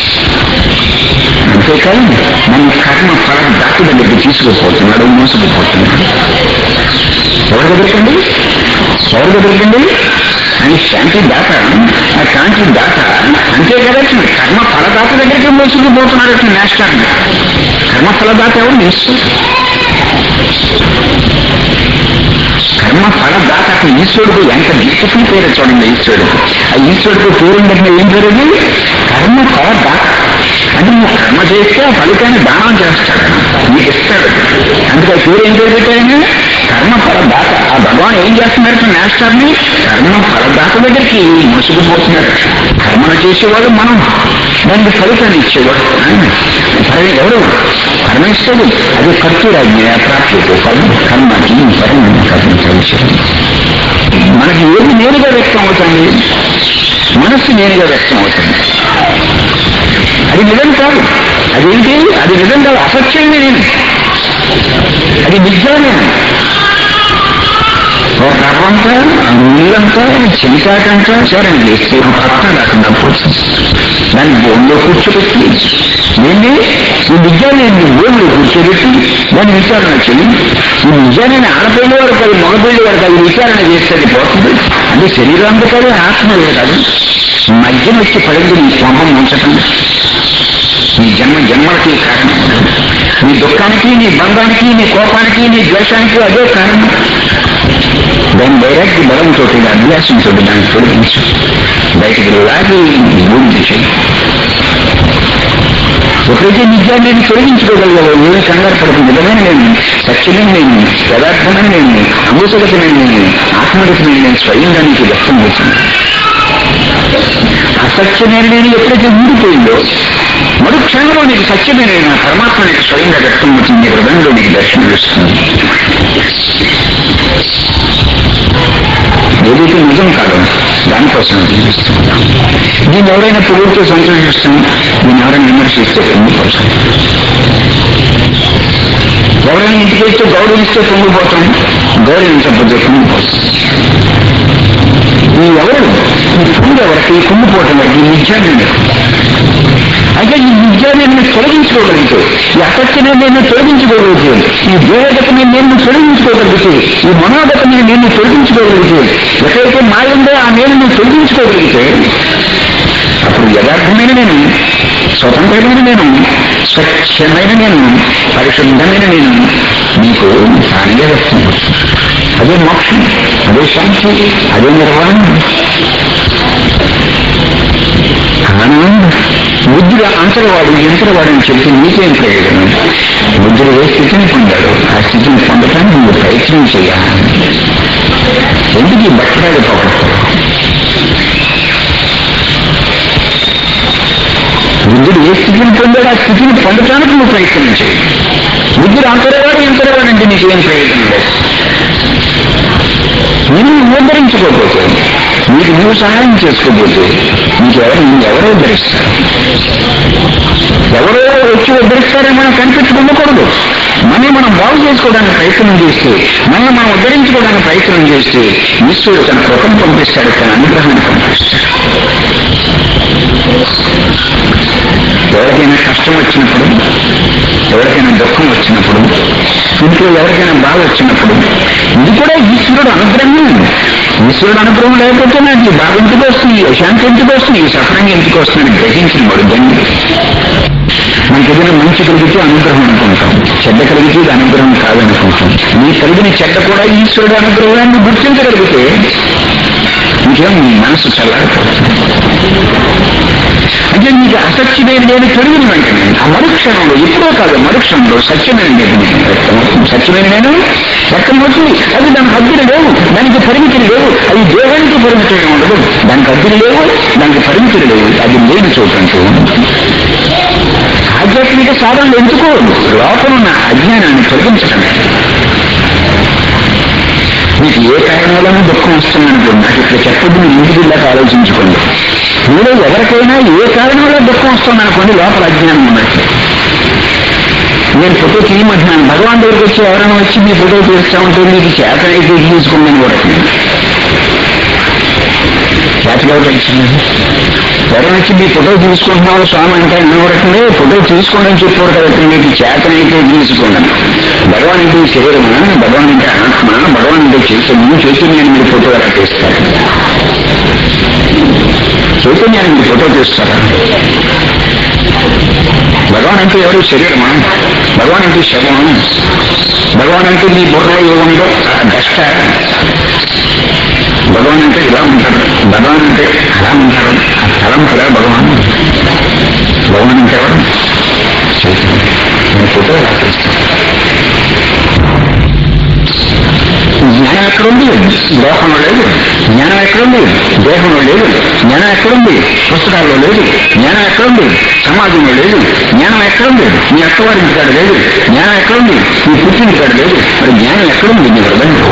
అంతేకాదు మన కర్మ ఫల దాట దగ్గరికి తీసుకుపోతున్నాడు మోసుకుపోతున్నాడు ఎవరి దగ్గరికండి ఎవరి దగ్గరికండి అని శాంతి దాత ఆ కాంతి దాత అంతే కదా కర్మ ఫలదాత దగ్గరికి మోసుకుపోతున్నాడు అట్లా నేస్టార్ కర్మ ఫలదాత ఎవరు ఈశ్వరుడు కర్మ ఫలదాత అసలు ఈశ్వరుడు ఎంత బ్యూటిఫుల్ పేరు చూడండి ఈశ్వరుడు ఆ ఈశ్వరుడు పేరు ఏంటంటే ఏం పేరు అది? కర్మ ఫలదాత అంటే నువ్వు కర్మ చేస్తే ఆ ఫలితాన్ని దానం చేస్తాడు నీకు ఇస్తాడు అందుకే ఆ పేరు ఏం పేరు పెట్టాయని కర్మ ఫలదాత ఆ భగవాన్ ఏం చేస్తున్నారు మాస్టర్ని కర్మ ఫలదాత దగ్గరికి ముసుగుపోతున్నాడు కర్మను చేసేవాడు మనం దానికి ఫలితాన్ని ఇచ్చేవాడు ఆయన. ఫలి- ఎవరు పరమేశ్వరుడు అది కర్తూరాజ్ఞ ప్రాప్తి కర్మ కర్మకి పరమ కర్మ కలిసి మనకి ఏది నేరుగా వ్యక్తం అవుతుంది మనస్సు నేరుగా వ్యక్తం అవుతుంది అది నిజం కాదు అదేంటి అది నిజం కాదు అసత్యమే నేను అది నిజమే ఒక రవ్వంతా నీళ్ళంతా చెలికాటంతా సరే లేస్తే పక్కన రాకుండా పోతుంది దాన్ని బోన్లో కూర్చోబెట్టి ఏంటి ఈ నిజాన్ని బోన్లో కూర్చోబెట్టి దాన్ని విచారణ చేయి ఈ నిజాన్ని ఆడపిల్ల వరకు అది మగపిల్లి వరకు అది విచారణ చేస్తే పోతుంది అంటే శరీరం కాదు ఆత్మ కాదు మధ్యన వచ్చి పడింది నీ స్వంతం ఉంచటం నీ జన్మ జన్మలకి కారణం నీ దుఃఖానికి నీ బంధానికి నీ కోపానికి నీ ద్వేషానికి అదే కారణం దాని డైరెక్ట్ బలంతో అభ్యాసంతో దాన్ని తొలగించు బయటికి లాగి భూమి చేయి ఎప్పుడైతే నిజాన్ని నేను తొలగించుకోగలిగాలో ఏమి కంగారు పడుతుంది నిజమైన నేను సత్యమైన నేను యథార్థమైన నేను అమృతగతమైన నేను ఆత్మగతమైన నేను స్వయంగా నీకు వ్యక్తం అవుతుంది అసత్యమైన నేను ఎప్పుడైతే ఊడిపోయిందో మరు క్షణంలో నీకు సత్యమైన నేను పరమాత్మ నీకు స్వయంగా వ్యక్తం అవుతుంది నీ హృదయంలో నీకు దర్శనం ఇస్తుంది ఏదైతే నిజం కాదు దానికోసం జీవిస్తున్నాం దీన్ని ఎవరైనా పొగుడుతూ సంతోషిస్తాం దీన్ని ఎవరైనా విమర్శిస్తే పొంగిపోతాం ఎవరైనా ఇంటికి వెళ్తే గౌరవిస్తే పొంగిపోతాం గౌరవించకపోతే పొంగిపోతాం ఈ ఎవరు ఈ పొంగు ఎవరికి ఈ కుంగిపోవటం ఎవరికి ఈ నిత్యాన్ని అయితే ఈ విద్యాన్ని నేను తొలగించుకోగలిగితే ఈ అసత్యమే నేను తొలగించుకోగలిగితే ఈ దేవగతని నేను తొలగించుకోగలిగితే ఈ మనోగతని నేను తొలగించుకోగలిగితే ఎక్కడైతే మాయందో ఆ నేను నేను తొలగించుకోగలిగితే అప్పుడు యథార్థమైన నేను స్వతంత్రమైన నేను స్వచ్ఛమైన నేను పరిశుద్ధమైన నేను మీకు తానే వ్యక్తం అదే మోక్షం అదే శాంతి అదే నిర్వాణం ఆనందం బుద్ధుడు అంతరవాడు ఎంతరవాడు అని చెప్పి నీకేం ప్రయోజనం బుద్ధుడు ఏ స్థితిని పొందాడు ఆ స్థితిని పొందటానికి నువ్వు ప్రయత్నం చేయాలి ఎందుకు ఈ బట్టరాడు పోగొడతావు బుద్ధుడు ఏ స్థితిని పొందాడు ఆ స్థితిని పొందటానికి నువ్వు ప్రయత్నం చేయి బుద్ధుడు అంతరవాడు ఎంతరవాడు అంటే నీకేం ప్రయోజనం లేదు నేను ఉద్ధరించుకోకపోతే నీకు నువ్వు సహాయం చేసుకోకపోతే నీకెవరు నువ్వు ఎవరో ఉద్ధరిస్తారు ఎవరో వచ్చి ఉద్ధరిస్తారని మనం కనిపెట్టి ఉండకూడదు మనం మనం బాగు చేసుకోవడానికి ప్రయత్నం చేస్తే మనం మనం ఉద్ధరించుకోవడానికి ప్రయత్నం చేస్తే ఈశ్వరుడు తన కృపను పంపిస్తాడు తన అనుగ్రహాన్ని పంపిస్తాడు ఎవరికైనా కష్టం వచ్చినప్పుడు ఎవరికైనా దుఃఖం వచ్చినప్పుడు ఇంట్లో ఎవరికైనా బాధ వచ్చినప్పుడు ఇది కూడా ఈశ్వరుడు అనుగ్రహం ఈశ్వరుడు అనుగ్రహం లేకపోతే నాకు ఈ బాధ ఎందుకు వస్తుంది ఈ అశాంతి ఎందుకు వస్తుంది ఈ సఫరంగా ఎందుకు వస్తుందని గ్రహించిన వాడు దాన్ని మనకి ఏదైనా మంచి కలిగితే అనుగ్రహం అనుకుంటాం చెడ్డ కలిగితే ఇది అనుగ్రహం కాదనుకుంటాం నీ కలిగిన చెడ్డ కూడా ఈశ్వరుడు అనుగ్రహాన్ని గుర్తించగలిగితే ఇంకేం నీ మనసు చల్లారిపోతుంది అంటే నీకు అసత్యమైన నేను పెరిగిన వెంటనే ఆ మరుక్షణంలో ఎప్పుడో కాదు మరుక్షణంలో సత్యమైన నేను వ్యక్తమవుతుంది సత్యమైన నేను వ్యక్తమవుతుంది అది దానికి హద్దులు లేవు దానికి పరిమితులు లేవు అది దేహానికి పరిమితులు ఉండదు దానికి హద్దులు లేవు దానికి పరిమితులు లేవు అది లేని చోటంటూ ఆధ్యాత్మిక సాధనలు ఎందుకు లోపల ఉన్న అజ్ఞానాన్ని తొలగించడమే మీకు ఏ కారణం వలన దుఃఖం వస్తుందనుకో నాకు ఇక్కడ చెప్పొద్దు మీరు ఇంటికి వెళ్ళాక ఆలోచించుకోండి మీలో ఎవరికైనా ఏ కారణం వల్ల దుఃఖం వస్తుందనుకోండి లోపల అజ్ఞానం ఉన్నట్టు నేను ఫోటో తీయమంటున్నాను భగవాన్ దగ్గరికి వచ్చి ఎవరైనా వచ్చి మీ ఫోటో తీస్తా ఉంటే మీకు చేత అయితే తీసుకుందని కూడా చేతగా వచ్చింది ఎవరైనా వచ్చి మీ ఫోటో తీసుకుంటున్నావు స్వామి అంటే అనకూడకండి ఫోటో తీసుకోండి అని చెప్పారు కాబట్టి మీకు చేతనైతే తీసుకోండి భగవాన్ అంటే శరీరమా భగవాన్ అంటే ఆత్మ భగవాన్ అంటే చైతన్యం చైతన్యాన్ని మీరు ఫోటో ఎలా తీస్తారు చైతన్యాన్ని మీరు ఫోటో తీస్తారా భగవాన్ అంటే ఎవరు శరీరమా భగవాన్ అంటే శవం భగవాన్ అంటే మీ బుర్రలో ఏముందో డస్ట్ భగవాన్ అంటే ఇలా ఉంటాడు భగవాన్ అంటే అలా ఉంటాడు ఆ స్థలం కదా భగవాన్ భగవాన్ అంటే ఎవరు చైతన్యం నేను ఫోటో ఎలా తీస్తాను జ్ఞానం ఎక్కడుంది లోకంలో లేదు జ్ఞానం ఎక్కడుంది దేహంలో లేదు జ్ఞానం ఎక్కడుంది పుస్తకాల్లో లేదు జ్ఞానం ఎక్కడుంది సమాజంలో లేదు జ్ఞానం ఎక్కడుంది మీ అక్కవారి ఇంటికాడ లేదు జ్ఞానం ఎక్కడుంది మీ పుట్టింటికాడ లేదు మరి జ్ఞానం ఎక్కడుంది మీ హృదయంలో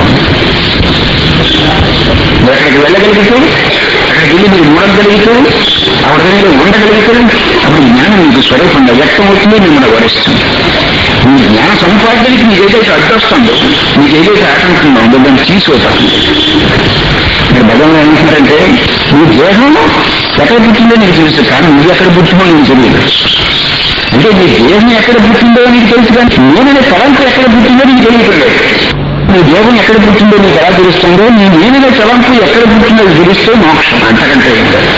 మీరు అక్కడికి వెళ్ళగలిగితే అక్కడికి వెళ్ళి మీరు మూడగలిగితే ఆ హృదయంలో ఉండగలిగితే అప్పుడు జ్ఞానం మీకు స్వరూపంగా వ్యక్తం అవుతుంది మిమ్మల్ని వరిస్తుంది మీ జ్ఞాన సముపార్జనకి మీకు ఏదైతే అడ్డొస్తుందో మీకు ఏదైతే ఆటంకంగా ఉందో దాన్ని తీసుకోవాలి మీరు భగవాన్ ఏమంటున్నారంటే మీ దేహం ఎక్కడ పుట్టిందో నీకు తెలుసు కానీ నువ్వు ఎక్కడ పుట్టినో నీకు తెలియదు అంటే నీ దేహం ఎక్కడ పుట్టిందో నీకు తెలుసు కానీ నేననే తలంపు ఎక్కడ పుట్టిందో నీకు తెలియట్లేదు నీ దేహం ఎక్కడ పుట్టిందో నీకు ఎలా తెలుస్తుందో నీ నేననే తలంపు ఎక్కడ పుట్టిందో తెలిస్తే మోక్షం అంతకంటే ఏం లేదు.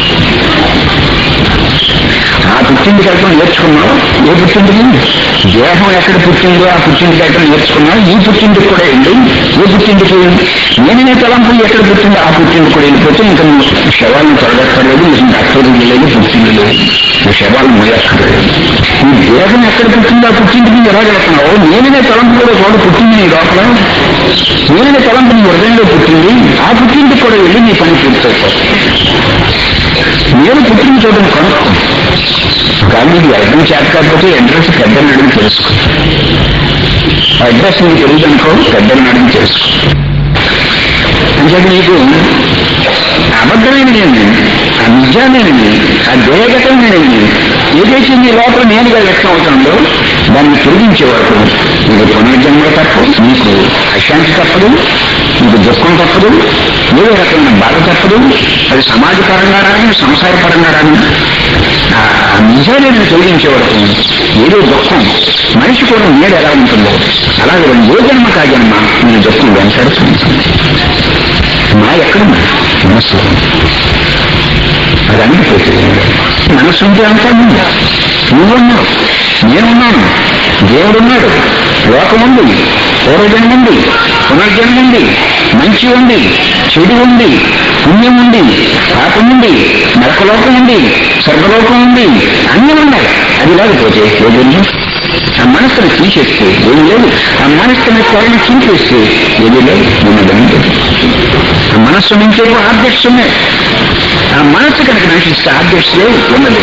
ఆ పుట్టింది కట్టడం నేర్చుకున్నావు ఏ పుట్టింది దేహం ఎక్కడ పుట్టిందో ఆ పుట్టింది కట్టడం నేర్చుకున్నావు ఈ పుట్టింటికి కూడా వెళ్ళి ఏ పుట్టింటికి నేనే తలంపు ఎక్కడ పుట్టిందో ఆ పుట్టింటి కూడా వెళ్ళిపోతే ఇంకా నువ్వు శవాలను తొలగక్కర్లేదు నీకు డాక్టర్ లేదు పుట్టింది లేదు నువ్వు శవాలు మోయక్కర్లేదు నీ దేహం ఎక్కడ పుట్టిందో ఆ పుట్టింటికి ఎలా వెళ్తున్నావు నేనే తలంపు కూడా చోట పుట్టింది నీ లోపల నేనే తలంపు నీ హృదయంలో పుట్టింది ఆ పుట్టింటికి కూడా వెళ్ళి నీ పని పూర్తయిపోతుంది నేను పుట్టిన చోటను కనుక్కో కానీ ఇది అర్థం చేత కాకపోతే అడ్రస్ పెద్దలు అడిగి తెలుసుకో ఆ అడ్రస్ నీకు తెలియదు అనుకో పెద్దలు అడిగి తెలుసుకో అంటే నీకు అబద్ధమైన నేను ఆ నిజానేనని ఆ దేవగతమైనది ఏదైతే నీ లోపల నేనుగా వ్యక్తం అవుతుందో దాన్ని తొలగించే వరకు నీకు పునర్జన్మ తప్పదు నీకు అశాంతి తప్పదు నీకు దుఃఖం తప్పదు ఏదో రకమైన బాధ తప్పదు అది సమాజపరంగా రాని సంసారపరంగా రాని ఆ ఆ నిజాన్ని తొలగించే వరకు ఏదో దుఃఖం మనిషి కూడా నేడు ఎలా ఉంటుందో అలాగే ఏ జన్మ కా జన్మ నేను దుఃఖం వెంటాడుతుంది మా ఎక్కడున్నా మనస్సు అది అనిపిపోతుంది మనస్సు ఉంటే అంతా ఉంది నువ్వున్నావు నేనున్నాను దేవుడున్నాడు లోకం ఉంది పూర్వజన్మ ఉంది పునర్జన్మ ఉంది మంచి ఉంది చెడు ఉంది పుణ్యం ఉంది పాపం ఉంది నరకలోకం ఉంది స్వర్గలోకం ఉంది అన్నీ ఉన్నాయి అది లేకపోతే ఏదండి ఆ మనస్సును తీసేస్తే ఏమి లేదు ఆ మనస్సుని త్వరను చూపేస్తే ఏమీ లేదు ఉన్నదండి ఆ మనస్సు నుంచే ఆబ్జెక్ట్స్ ఉన్నాయి ఆ మనస్సు కనుక నశిస్తే ఆబ్జెక్ట్స్ లేవు ఉన్నది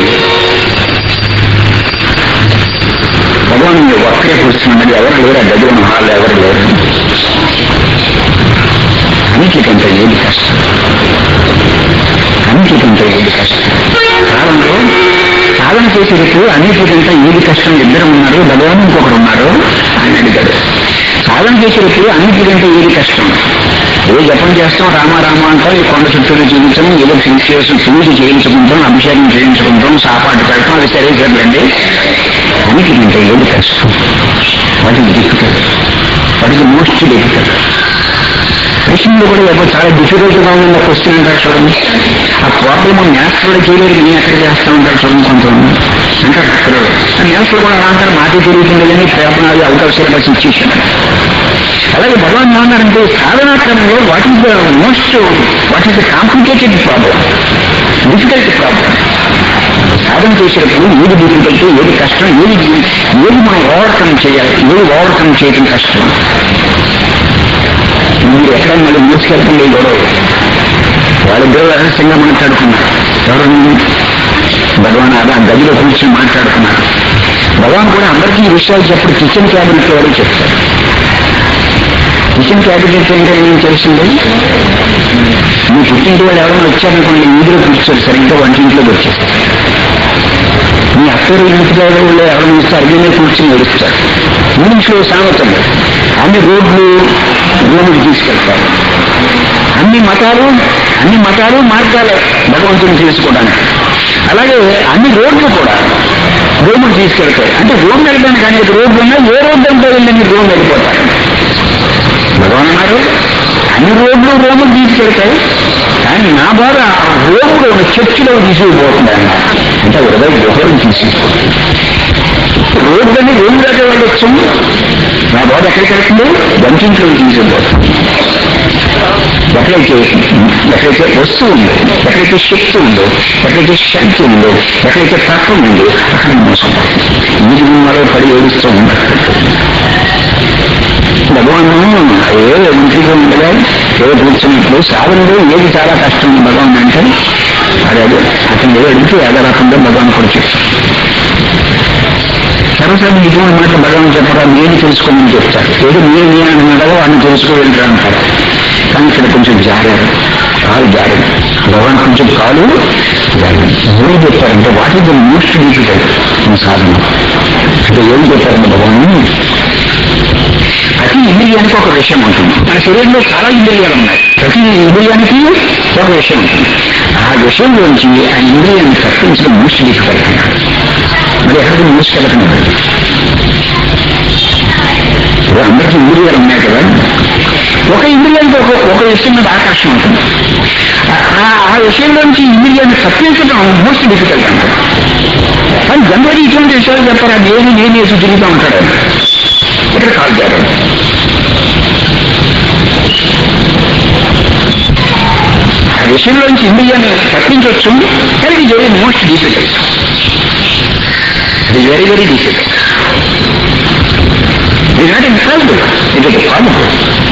భగవాన్ మీరు ఒక్కడే కూర్చున్నది ఎవరు లేరు ఆ గదిలో హాల్లో ఎవరు లేరు అన్నిటికంటే ఏది కష్టం అన్నిటికంటే ఏది కష్టం కాలంలో సాధన చేసేటప్పుడు అన్నిటికంటే ఏది కష్టం ఇద్దరు ఉన్నారు భగవాన్ ఇంకొకరు ఉన్నారు అని అడిగాడు సాధన చేసేటప్పుడు అన్నిటికంటే ఏది కష్టం ఏదో జపం చేస్తాం రామ రామ అంటాం ఈ కొండ చుట్టూరు జీవించడం ఏదో చేసి పూజ చేయించుకుంటాం అభిషేకం చేయించుకుంటాం సాపాటు పెడతాం అది సరే సర్లేండి అన్నిటికంటే ఏది కష్టం వాటికి డిఫికల్ట్ వాటికి మోస్ట్ డిఫికల్ట్ ప్రశ్నలు కూడా ఎవరు చాలా డిఫికల్ట్ గా ఉన్న క్వశ్చన్ అంటారు చూడండి ఆ ప్రాబ్లమ్ మ్యాథ్స్లో చేయలేదు నేను ఎక్కడ చేస్తా ఉంటారు చూడండి కొంతమంది అంటారు పిల్లలు ఆ మ్యాథ్స్లో కూడా అలా అంటారు మాకే జరుగుతుంది కానీ ప్రాబ్లం అది అవుట్ ఆఫ్ సిలబస్ ఇచ్చేసాను అలాగే భగవాన్ ఏమన్నారంటే సాధనా క్రమంలో what is the most what is the complicated problem difficult problem సాధన చేసేటప్పుడు ఏది డిఫికల్ట్ ఏది కష్టం ఏది ఏది మనం ఓవర్కమ్ చేయాలి ఏది ఓవర్కమ్ చేయడం కష్టం మీరు ఎక్కడ మళ్ళీ మూసుకెళ్తుంది గొడవ వాళ్ళిద్దరూ రహస్యంగా మాట్లాడుకున్నారు ఎవరు భగవాన్ అలా గదిలో కూర్చొని మాట్లాడుకున్నారు భగవాన్ కూడా అందరికీ ఈ విషయాలు చెప్పడు కిచెన్ క్యాబినెట్ వాడు చెప్తారు కిచెన్ క్యాబినెట్ అంటే ఏం తెలిసింది మీ పుట్టింటి వాళ్ళు ఎవరైనా వచ్చారనుకోండి వీధిలో కూర్చోరు సరిగ్గా వంటింట్లోకి వచ్చేస్తారు మీ అత్తరు ఇంటికి వాళ్ళు ఎవరైనా వస్తే అడిగి మీద కూర్చొని ఏడుస్తారు ఇంగ్లీష్లో సామెతం అన్ని రోడ్లు రోడ్లు తీసుకెళ్తారు అన్ని మతాలు అన్ని మతాలు మార్గాలే భగవంతుని తెలుసుకోవడానికి అలాగే అన్ని రోడ్లు కూడా రోడ్లు తీసుకెళ్తాయి అంటే రోడ్డు వెళ్ళడానికి అనేక రోడ్లు ఉన్నాయి ఏ రోడ్డు అంటే వెళ్ళి రోడ్డు వెళ్ళిపోతారు భగవాన్ అన్నారు అన్ని రోడ్లు రోడ్లు తీసుకెళ్తాయి కానీ నా బాధ రోడ్డు ఉన్న చర్చిలో తీసుకుపోతున్నాను అంటే హృదయ గుహలను తీసుకుపోతుంది రోడ్డు అని రోడ్డు దాకా వెళ్ళొచ్చు నా బాధ ఎక్కడికి వెళ్తుంది బంకింట్లో తీసుకుపోతుంది ఎక్కడైతే ఎక్కడైతే వస్తువు ఉందో ఎక్కడైతే శక్తి ఉందో ఎక్కడైతే శాంతి ఉందో ఎక్కడైతే తత్వం ఉందో అక్కడ మోసం వీటి మరో పడి ఏడుస్తూ ఉంటారు భగవాను ఏ మంత్రిగా ఉండగా ఏ కూర్చున్నప్పుడు సాధనలో ఏది చాలా కష్టం ఉంది భగవాన్ అంటే అదే అదే అతను ఏదో అడిగితే అదే రకంగా భగవాన్ కూడా చెప్తారు సరసరి ఇటువంటి మాట భగవాన్ చెప్పరా నేను తెలుసుకోమని చెప్తారు ఏదో మీరు నేను అన్నాడో వాడిని తెలుసుకోగలుగుతారు అంటారు కానీ ఇక్కడ కొంచెం జారారు కాలు జారారు భగవాన్ కొంచెం కాలు జారారు ఏం చెప్పారంటే what is the most difficult ఈ సాధన అంటే ఏం చెప్పారంటే భగవాన్ ప్రతి ఇంద్రియానికి ఒక విషయం ఉంటుంది మన శరీరంలో చాలా ఇంద్రియాలు ఉన్నాయి ప్రతి ఇంద్రియానికి ఒక విషయం ఉంటుంది ఆ విషయం గురించి ఆ ఇంద్రియాన్ని తప్పించడం మోస్ట్ డిఫికల్ట్ మరి ఎక్కడికి మూసుకెళ్ళకండి ఇప్పుడు అందరికీ ఇంద్రియాలు ఉన్నాయి కదా ఒక ఇంద్రియానికి ఒక ఒక విషయం మీద ఆకర్షణ ఉంటుంది ఆ- ఆ విషయంలోంచి ఇంద్రియాన్ని తప్పించడం మోస్ట్ డిఫికల్ట్ అంటారు కానీ జనరల్ ఇటువంటి విషయాలు చెప్పారు అది ఏది నేను వేసి తిరుగుతూ ఉంటాడు ఆయన. ఇక్కడ కాల్ చేయాలి ఆ విషయంలోంచి ఇంద్రియాన్ని తప్పించవచ్చు కానీ ఇది వెరీ మోస్ట్ డిఫికల్ట్ ఇది వెరీ వెరీ డిఫికల్ట్ ఇది నాట్ ఇంపాసిబుల్ ఇది పాసిబుల్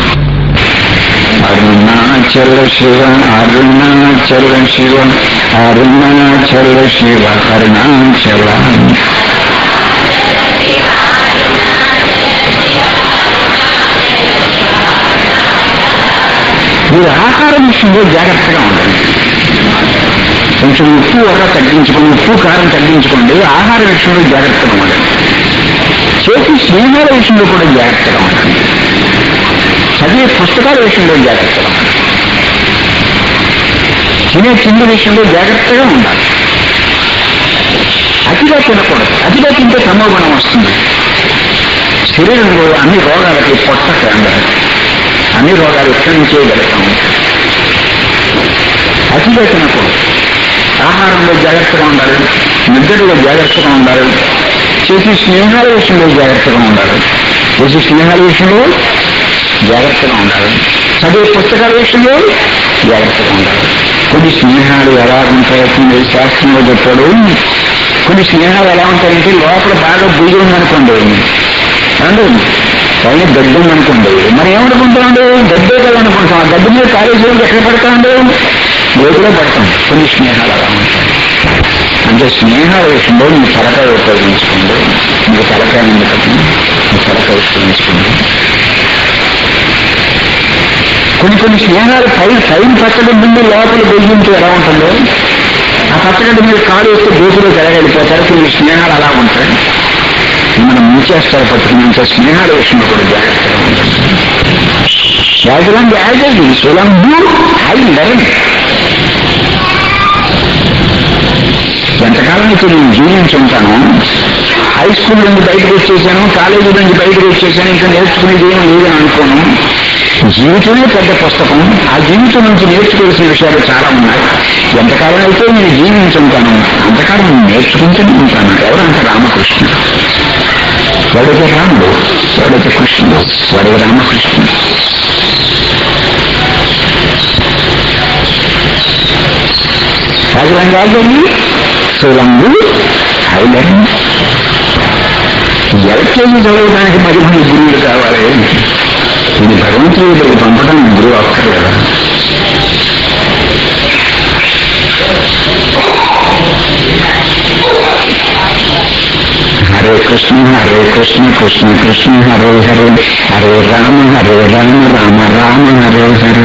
అరుణాచల శివ అరుణాచల శివ అరుణాచల శివ అరుణాచల మీరు ఆహారం విషయంలో జాగ్రత్తగా ఉండండి కొంచెం ఉప్పు ఒక తగ్గించుకోండి ఉప్పు కారం తగ్గించుకోండి ఆహార విషయంలో జాగ్రత్తగా ఉండండి చేతి స్నేహాల విషయంలో కూడా జాగ్రత్తగా ఉండండి చదివే పుస్తకాల విషయంలో జాగ్రత్తగా ఉండండి తినే తిండి విషయంలో జాగ్రత్తగా ఉండాలి అతిగా తినకూడదు అతిగా తింటే తమోగుణం వస్తుంది శరీరంలో అన్ని రోగాలకి పొట్ట కేంద్రం అన్ని రోగాలు ఎక్కడి నుంచే వెళతాం అతిగా తినకూడదు ఆహారంలో జాగ్రత్తగా ఉండాలి నిద్రలో జాగ్రత్తగా ఉండాలి చేసే స్నేహాల విషయంలో జాగ్రత్తగా ఉండాలి చేసే స్నేహాల విషయంలో జాగ్రత్తగా ఉండాలి చదివే పుస్తకాల విషయంలో జాగ్రత్తగా ఉండాలి కొన్ని స్నేహాలు ఎలా ఉంటాయో కొన్ని శాస్త్రంలో చెప్పాడు కొన్ని స్నేహాలు ఎలా ఉంటాయంటే లోపల బాగా బుయ్యి ఉందనుకోండి ఏమండి పైన గడ్డి ఉందనుకోండి మరి ఏమనుకుంటామండి గడ్డే కదా అనుకుంటాం ఆ గడ్డి మీద కాలేజీలో ఎక్కడ పడతామండి గోకులో పడతాం కొన్ని స్నేహాలు అలా ఉంటాయి అంటే స్నేహాల విషయంలో మీ తలకాయ ఉపయోగించుకోండి మీ తలకాయ ఎందుకంటే మీ తలకాయ ఉపయోగించుకోండి కొన్ని కొన్ని స్నేహాలు పై పైన పచ్చడి ముందు లోపల బొయ్యింటూ ఎలా ఉంటుందో ఆ పచ్చగడ్డ మీద కాలు వేస్తే గోపులోకి ఎలా వెళ్ళిపోతారు కొన్ని స్నేహాలు అలా ఉంటాయి మనం ముంచేస్తారు పట్టుకున్నంత స్నేహాల విషయంలో కూడా జాగ్రత్తగా ఉంటుంది యాజలాంటి యాజీ సులంబు ఐ లెర్న్ ఎంతకాలం అయితే నేను జీవించి ఉంటాను హై స్కూల్ నుంచి బయటకు వచ్చేసాను కాలేజీ నుంచి బయటకు వచ్చేసాను ఇంకా నేర్చుకునేది ఏం లేదని అనుకోను జీవితమే పెద్ద పుస్తకం ఆ జీవితం నుంచి నేర్చుకోవాల్సిన విషయాలు చాలా ఉన్నాయి ఎంతకాలం అయితే నేను జీవించి ఉంటాను అంతకాలం నేను నేర్చుకుంటూనే ఉంటాను ఎవరంటే రామకృష్ణ వాడైతే రాముడు వాడైతే కృష్ణుడు వాడైతే రామకృష్ణుడు రాజరంగాజని సులంగు హైలెన్ ఎల్కేజీ చదవడానికి మరి మన గురువులు కావాలి ఇది భగవంతుడి దగ్గరికి పంపడానికి గురువు అక్కర్లేదా హరే కృష్ణ హరే కృష్ణ కృష్ణ కృష్ణ హరే హరే హరే రామ హరే రామ రామ రామ హరే హరే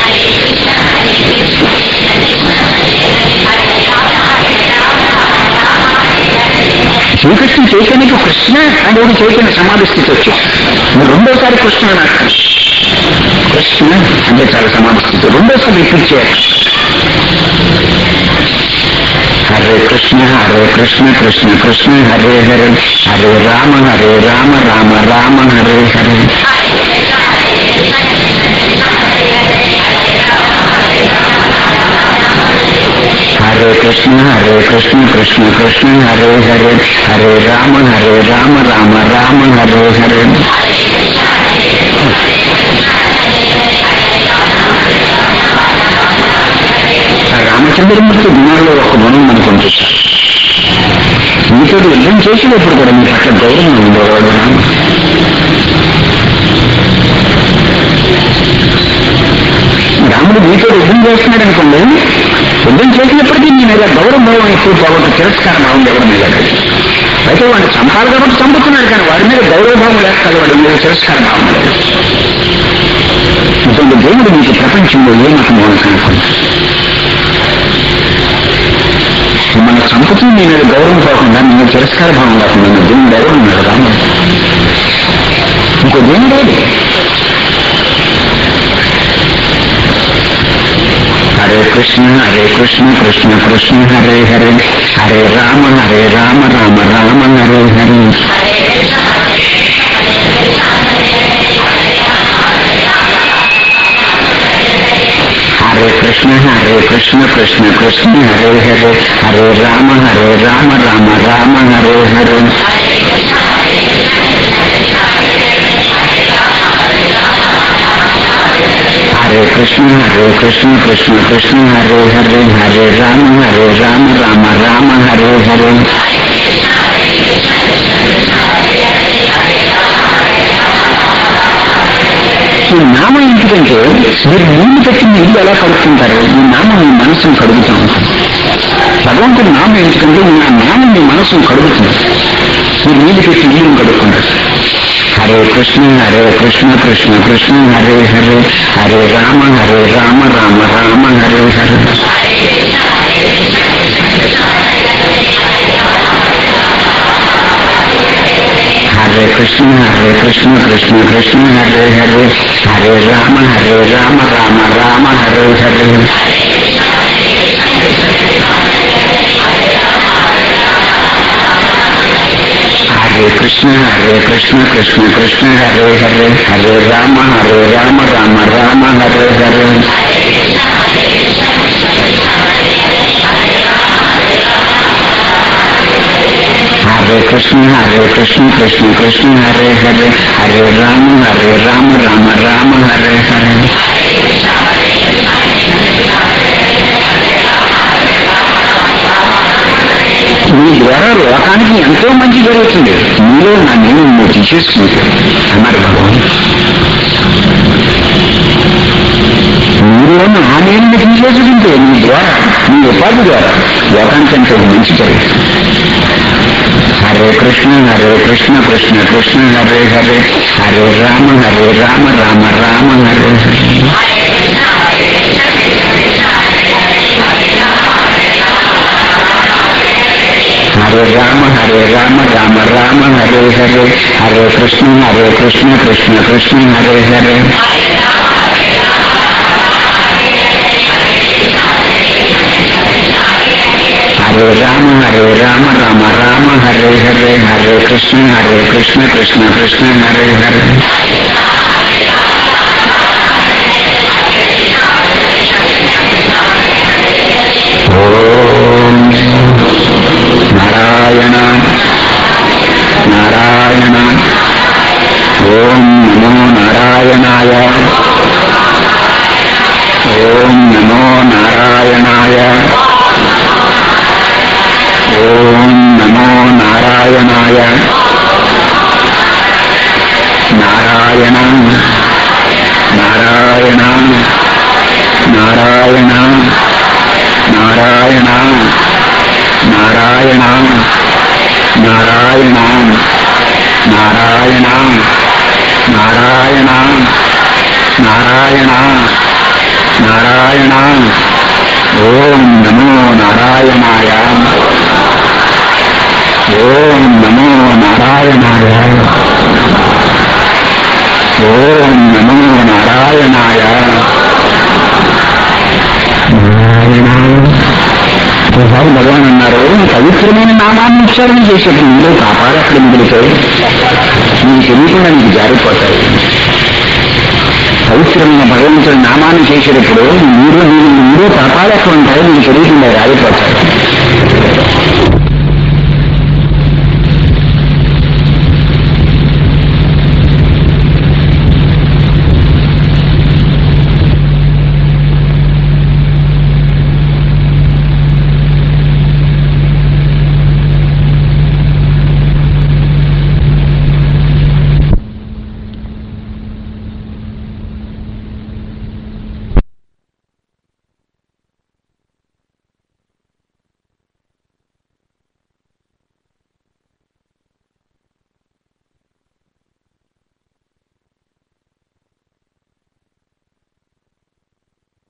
శ్రీకృష్ణ చైతన్యకు కృష్ణ అనేది చైతన్య సమాధి స్థితి వచ్చింది మీరు రెండోసారి కృష్ణ నాకు కృష్ణ అంటే చాలా సమాధి స్థితి రెండోసారి రిపీట్ చేయాలి హరే కృష్ణ హరే కృష్ణ కృష్ణ కృష్ణ హరే హరే హరే రామ హరే రామ రామ రామ హరే హరే హరే కృష్ణ హరే కృష్ణ కృష్ణ కృష్ణ హరే హరే హరే రామ హరే రామ రామ రామ హరే హరే ఆ రామచంద్రమూర్తి గుణాల్లో ఒక గుణం మనకు ఉంటుంది మీతో యుద్ధం చేసినప్పుడు కూడా మీ పట్ల గౌరవం ఉండేవాడు రామ రాముడు మీతో యుద్ధం చేస్తున్నాడు అనుకోండి యుద్ధం చేసినప్పటికీ మీ మీద గౌరవ భావం ఎక్కువ పోగొట్టు తిరస్కార భావం ఎవరి మీద లేదు. అయితే వాడిని చంపాలి కాబట్టి చంపుతున్నాడు కానీ వాడి మీద గౌరవ భావం లేక కాదు వాడి మీద తిరస్కార భావం లేదు ఇటువంటి దేవుడు మీకు ప్రపంచంలో ఏ మతం కనుక్కోండి మిమ్మల్ని చంపుతూ మీ మీద గౌరవం పోకుండా మీ మీద తిరస్కార భావం లేకుండా మీ దేవుడు ఎవరు ఉన్నాడు రాముడు ఇంకో దేవుడు లేదు హరే కృష్ణ హరే కృష్ణ కృష్ణ కృష్ణ హరే హరే హరే రామ హరే రామ రామ రామ హరే హరే హరే కృష్ణ హరే కృష్ణ కృష్ణ కృష్ణ హరే హరే హరే రామ హరే రామ రామ రామ హరే హరే హరే కృష్ణ హరే కృష్ణ కృష్ణ కృష్ణ హరే హరే హరే రామ హరే రామ రామ రామ హరే హరే ఈ నామం ఎందుకంటే మీరు నీళ్లు పెట్టిన ఇల్లు ఎలా కడుక్కుంటారు ఈ నామం మీ మనసును కడుగుతూ ఉంటుంది భగవంతుడి నామం ఎందుకంటే మీ ఆ నామం మీ మనసును కడుగుతుంది మీరు నీళ్లు పెట్టి నీళ్ళు కడుక్కుంటారు హరే కృష్ణ హరే కృష్ణ కృష్ణ కృష్ణ హరే హరే హరే రామ హరే రామ రామ రామ హరే హరే హరే కృష్ణ హరే కృష్ణ కృష్ణ కృష్ణ హరే హరే హరే రామ హరే రామ రామ రామ హరే హరే హరే కృష్ణ హరే కృష్ణ కృష్ణ కృష్ణ హరే హరే హరే రామ హరే రామ రామ రామ హరే హరే హరే కృష్ణ కృష్ణ హరే కృష్ణ కృష్ణ కృష్ణ హరే హరే హరే రామ హరే రామ రామ రామ హరే హరే మీ ద్వారా లోకానికి ఎంతో మంచి జరుగుతుంది మీలో నా నేను నువ్వు తీసేసుకుంటాను అన్నారు భగవాన్ మీలో నా నేను తీసేసుకుంటే మీ ద్వారా మీ ఉపాధి ద్వారా లోకానికి ఎంతో మంచి జరుగుతుంది హరే కృష్ణ హరే కృష్ణ కృష్ణ కృష్ణ హరే హరే హరే రామ హరే రామ రామ రామ హరే హరే హరే రామ హరే రామ రామ రామ హరే హరే హరే కృష్ణ హరే కృష్ణ కృష్ణ కృష్ణ హరే హరే హరే రామ హరే రామ రామ రామ హరే హరే హరే కృష్ణ హరే కృష్ణ కృష్ణ కృష్ణ హరే హరే ఓం నారాయణ నారాయణ ఓం నమో నారాయణాయ ఓం నమో నారాయణాయ ఓం నమో నారాయణాయ నారాయణ నారాయణ నారాయణ నారాయణ నారాయణ నారాయణ నారాయణ నారాయణ నారాయణ నారాయణ ఓం నమో నారాయణాయ ఓం నమో నారాయణాయ ఓం నమో నారాయణాయ ఒకసారి భగవాన్ అన్నారు పవిత్రమైన నామాన్ని ఉచ్చారణ చేసేప్పుడు మీలో పాపాలు అక్కడ మిగులుతాయి మీకు తెలియకుండా మీకు జారిపోతాయి పవిత్రమైన భగవంతుడి నామాన్ని చేసేటప్పుడు మీరు మీరు పాపాలు ఎక్కడ ఉంటాయో మీకు తెలియకుండా రాలిపోతాయి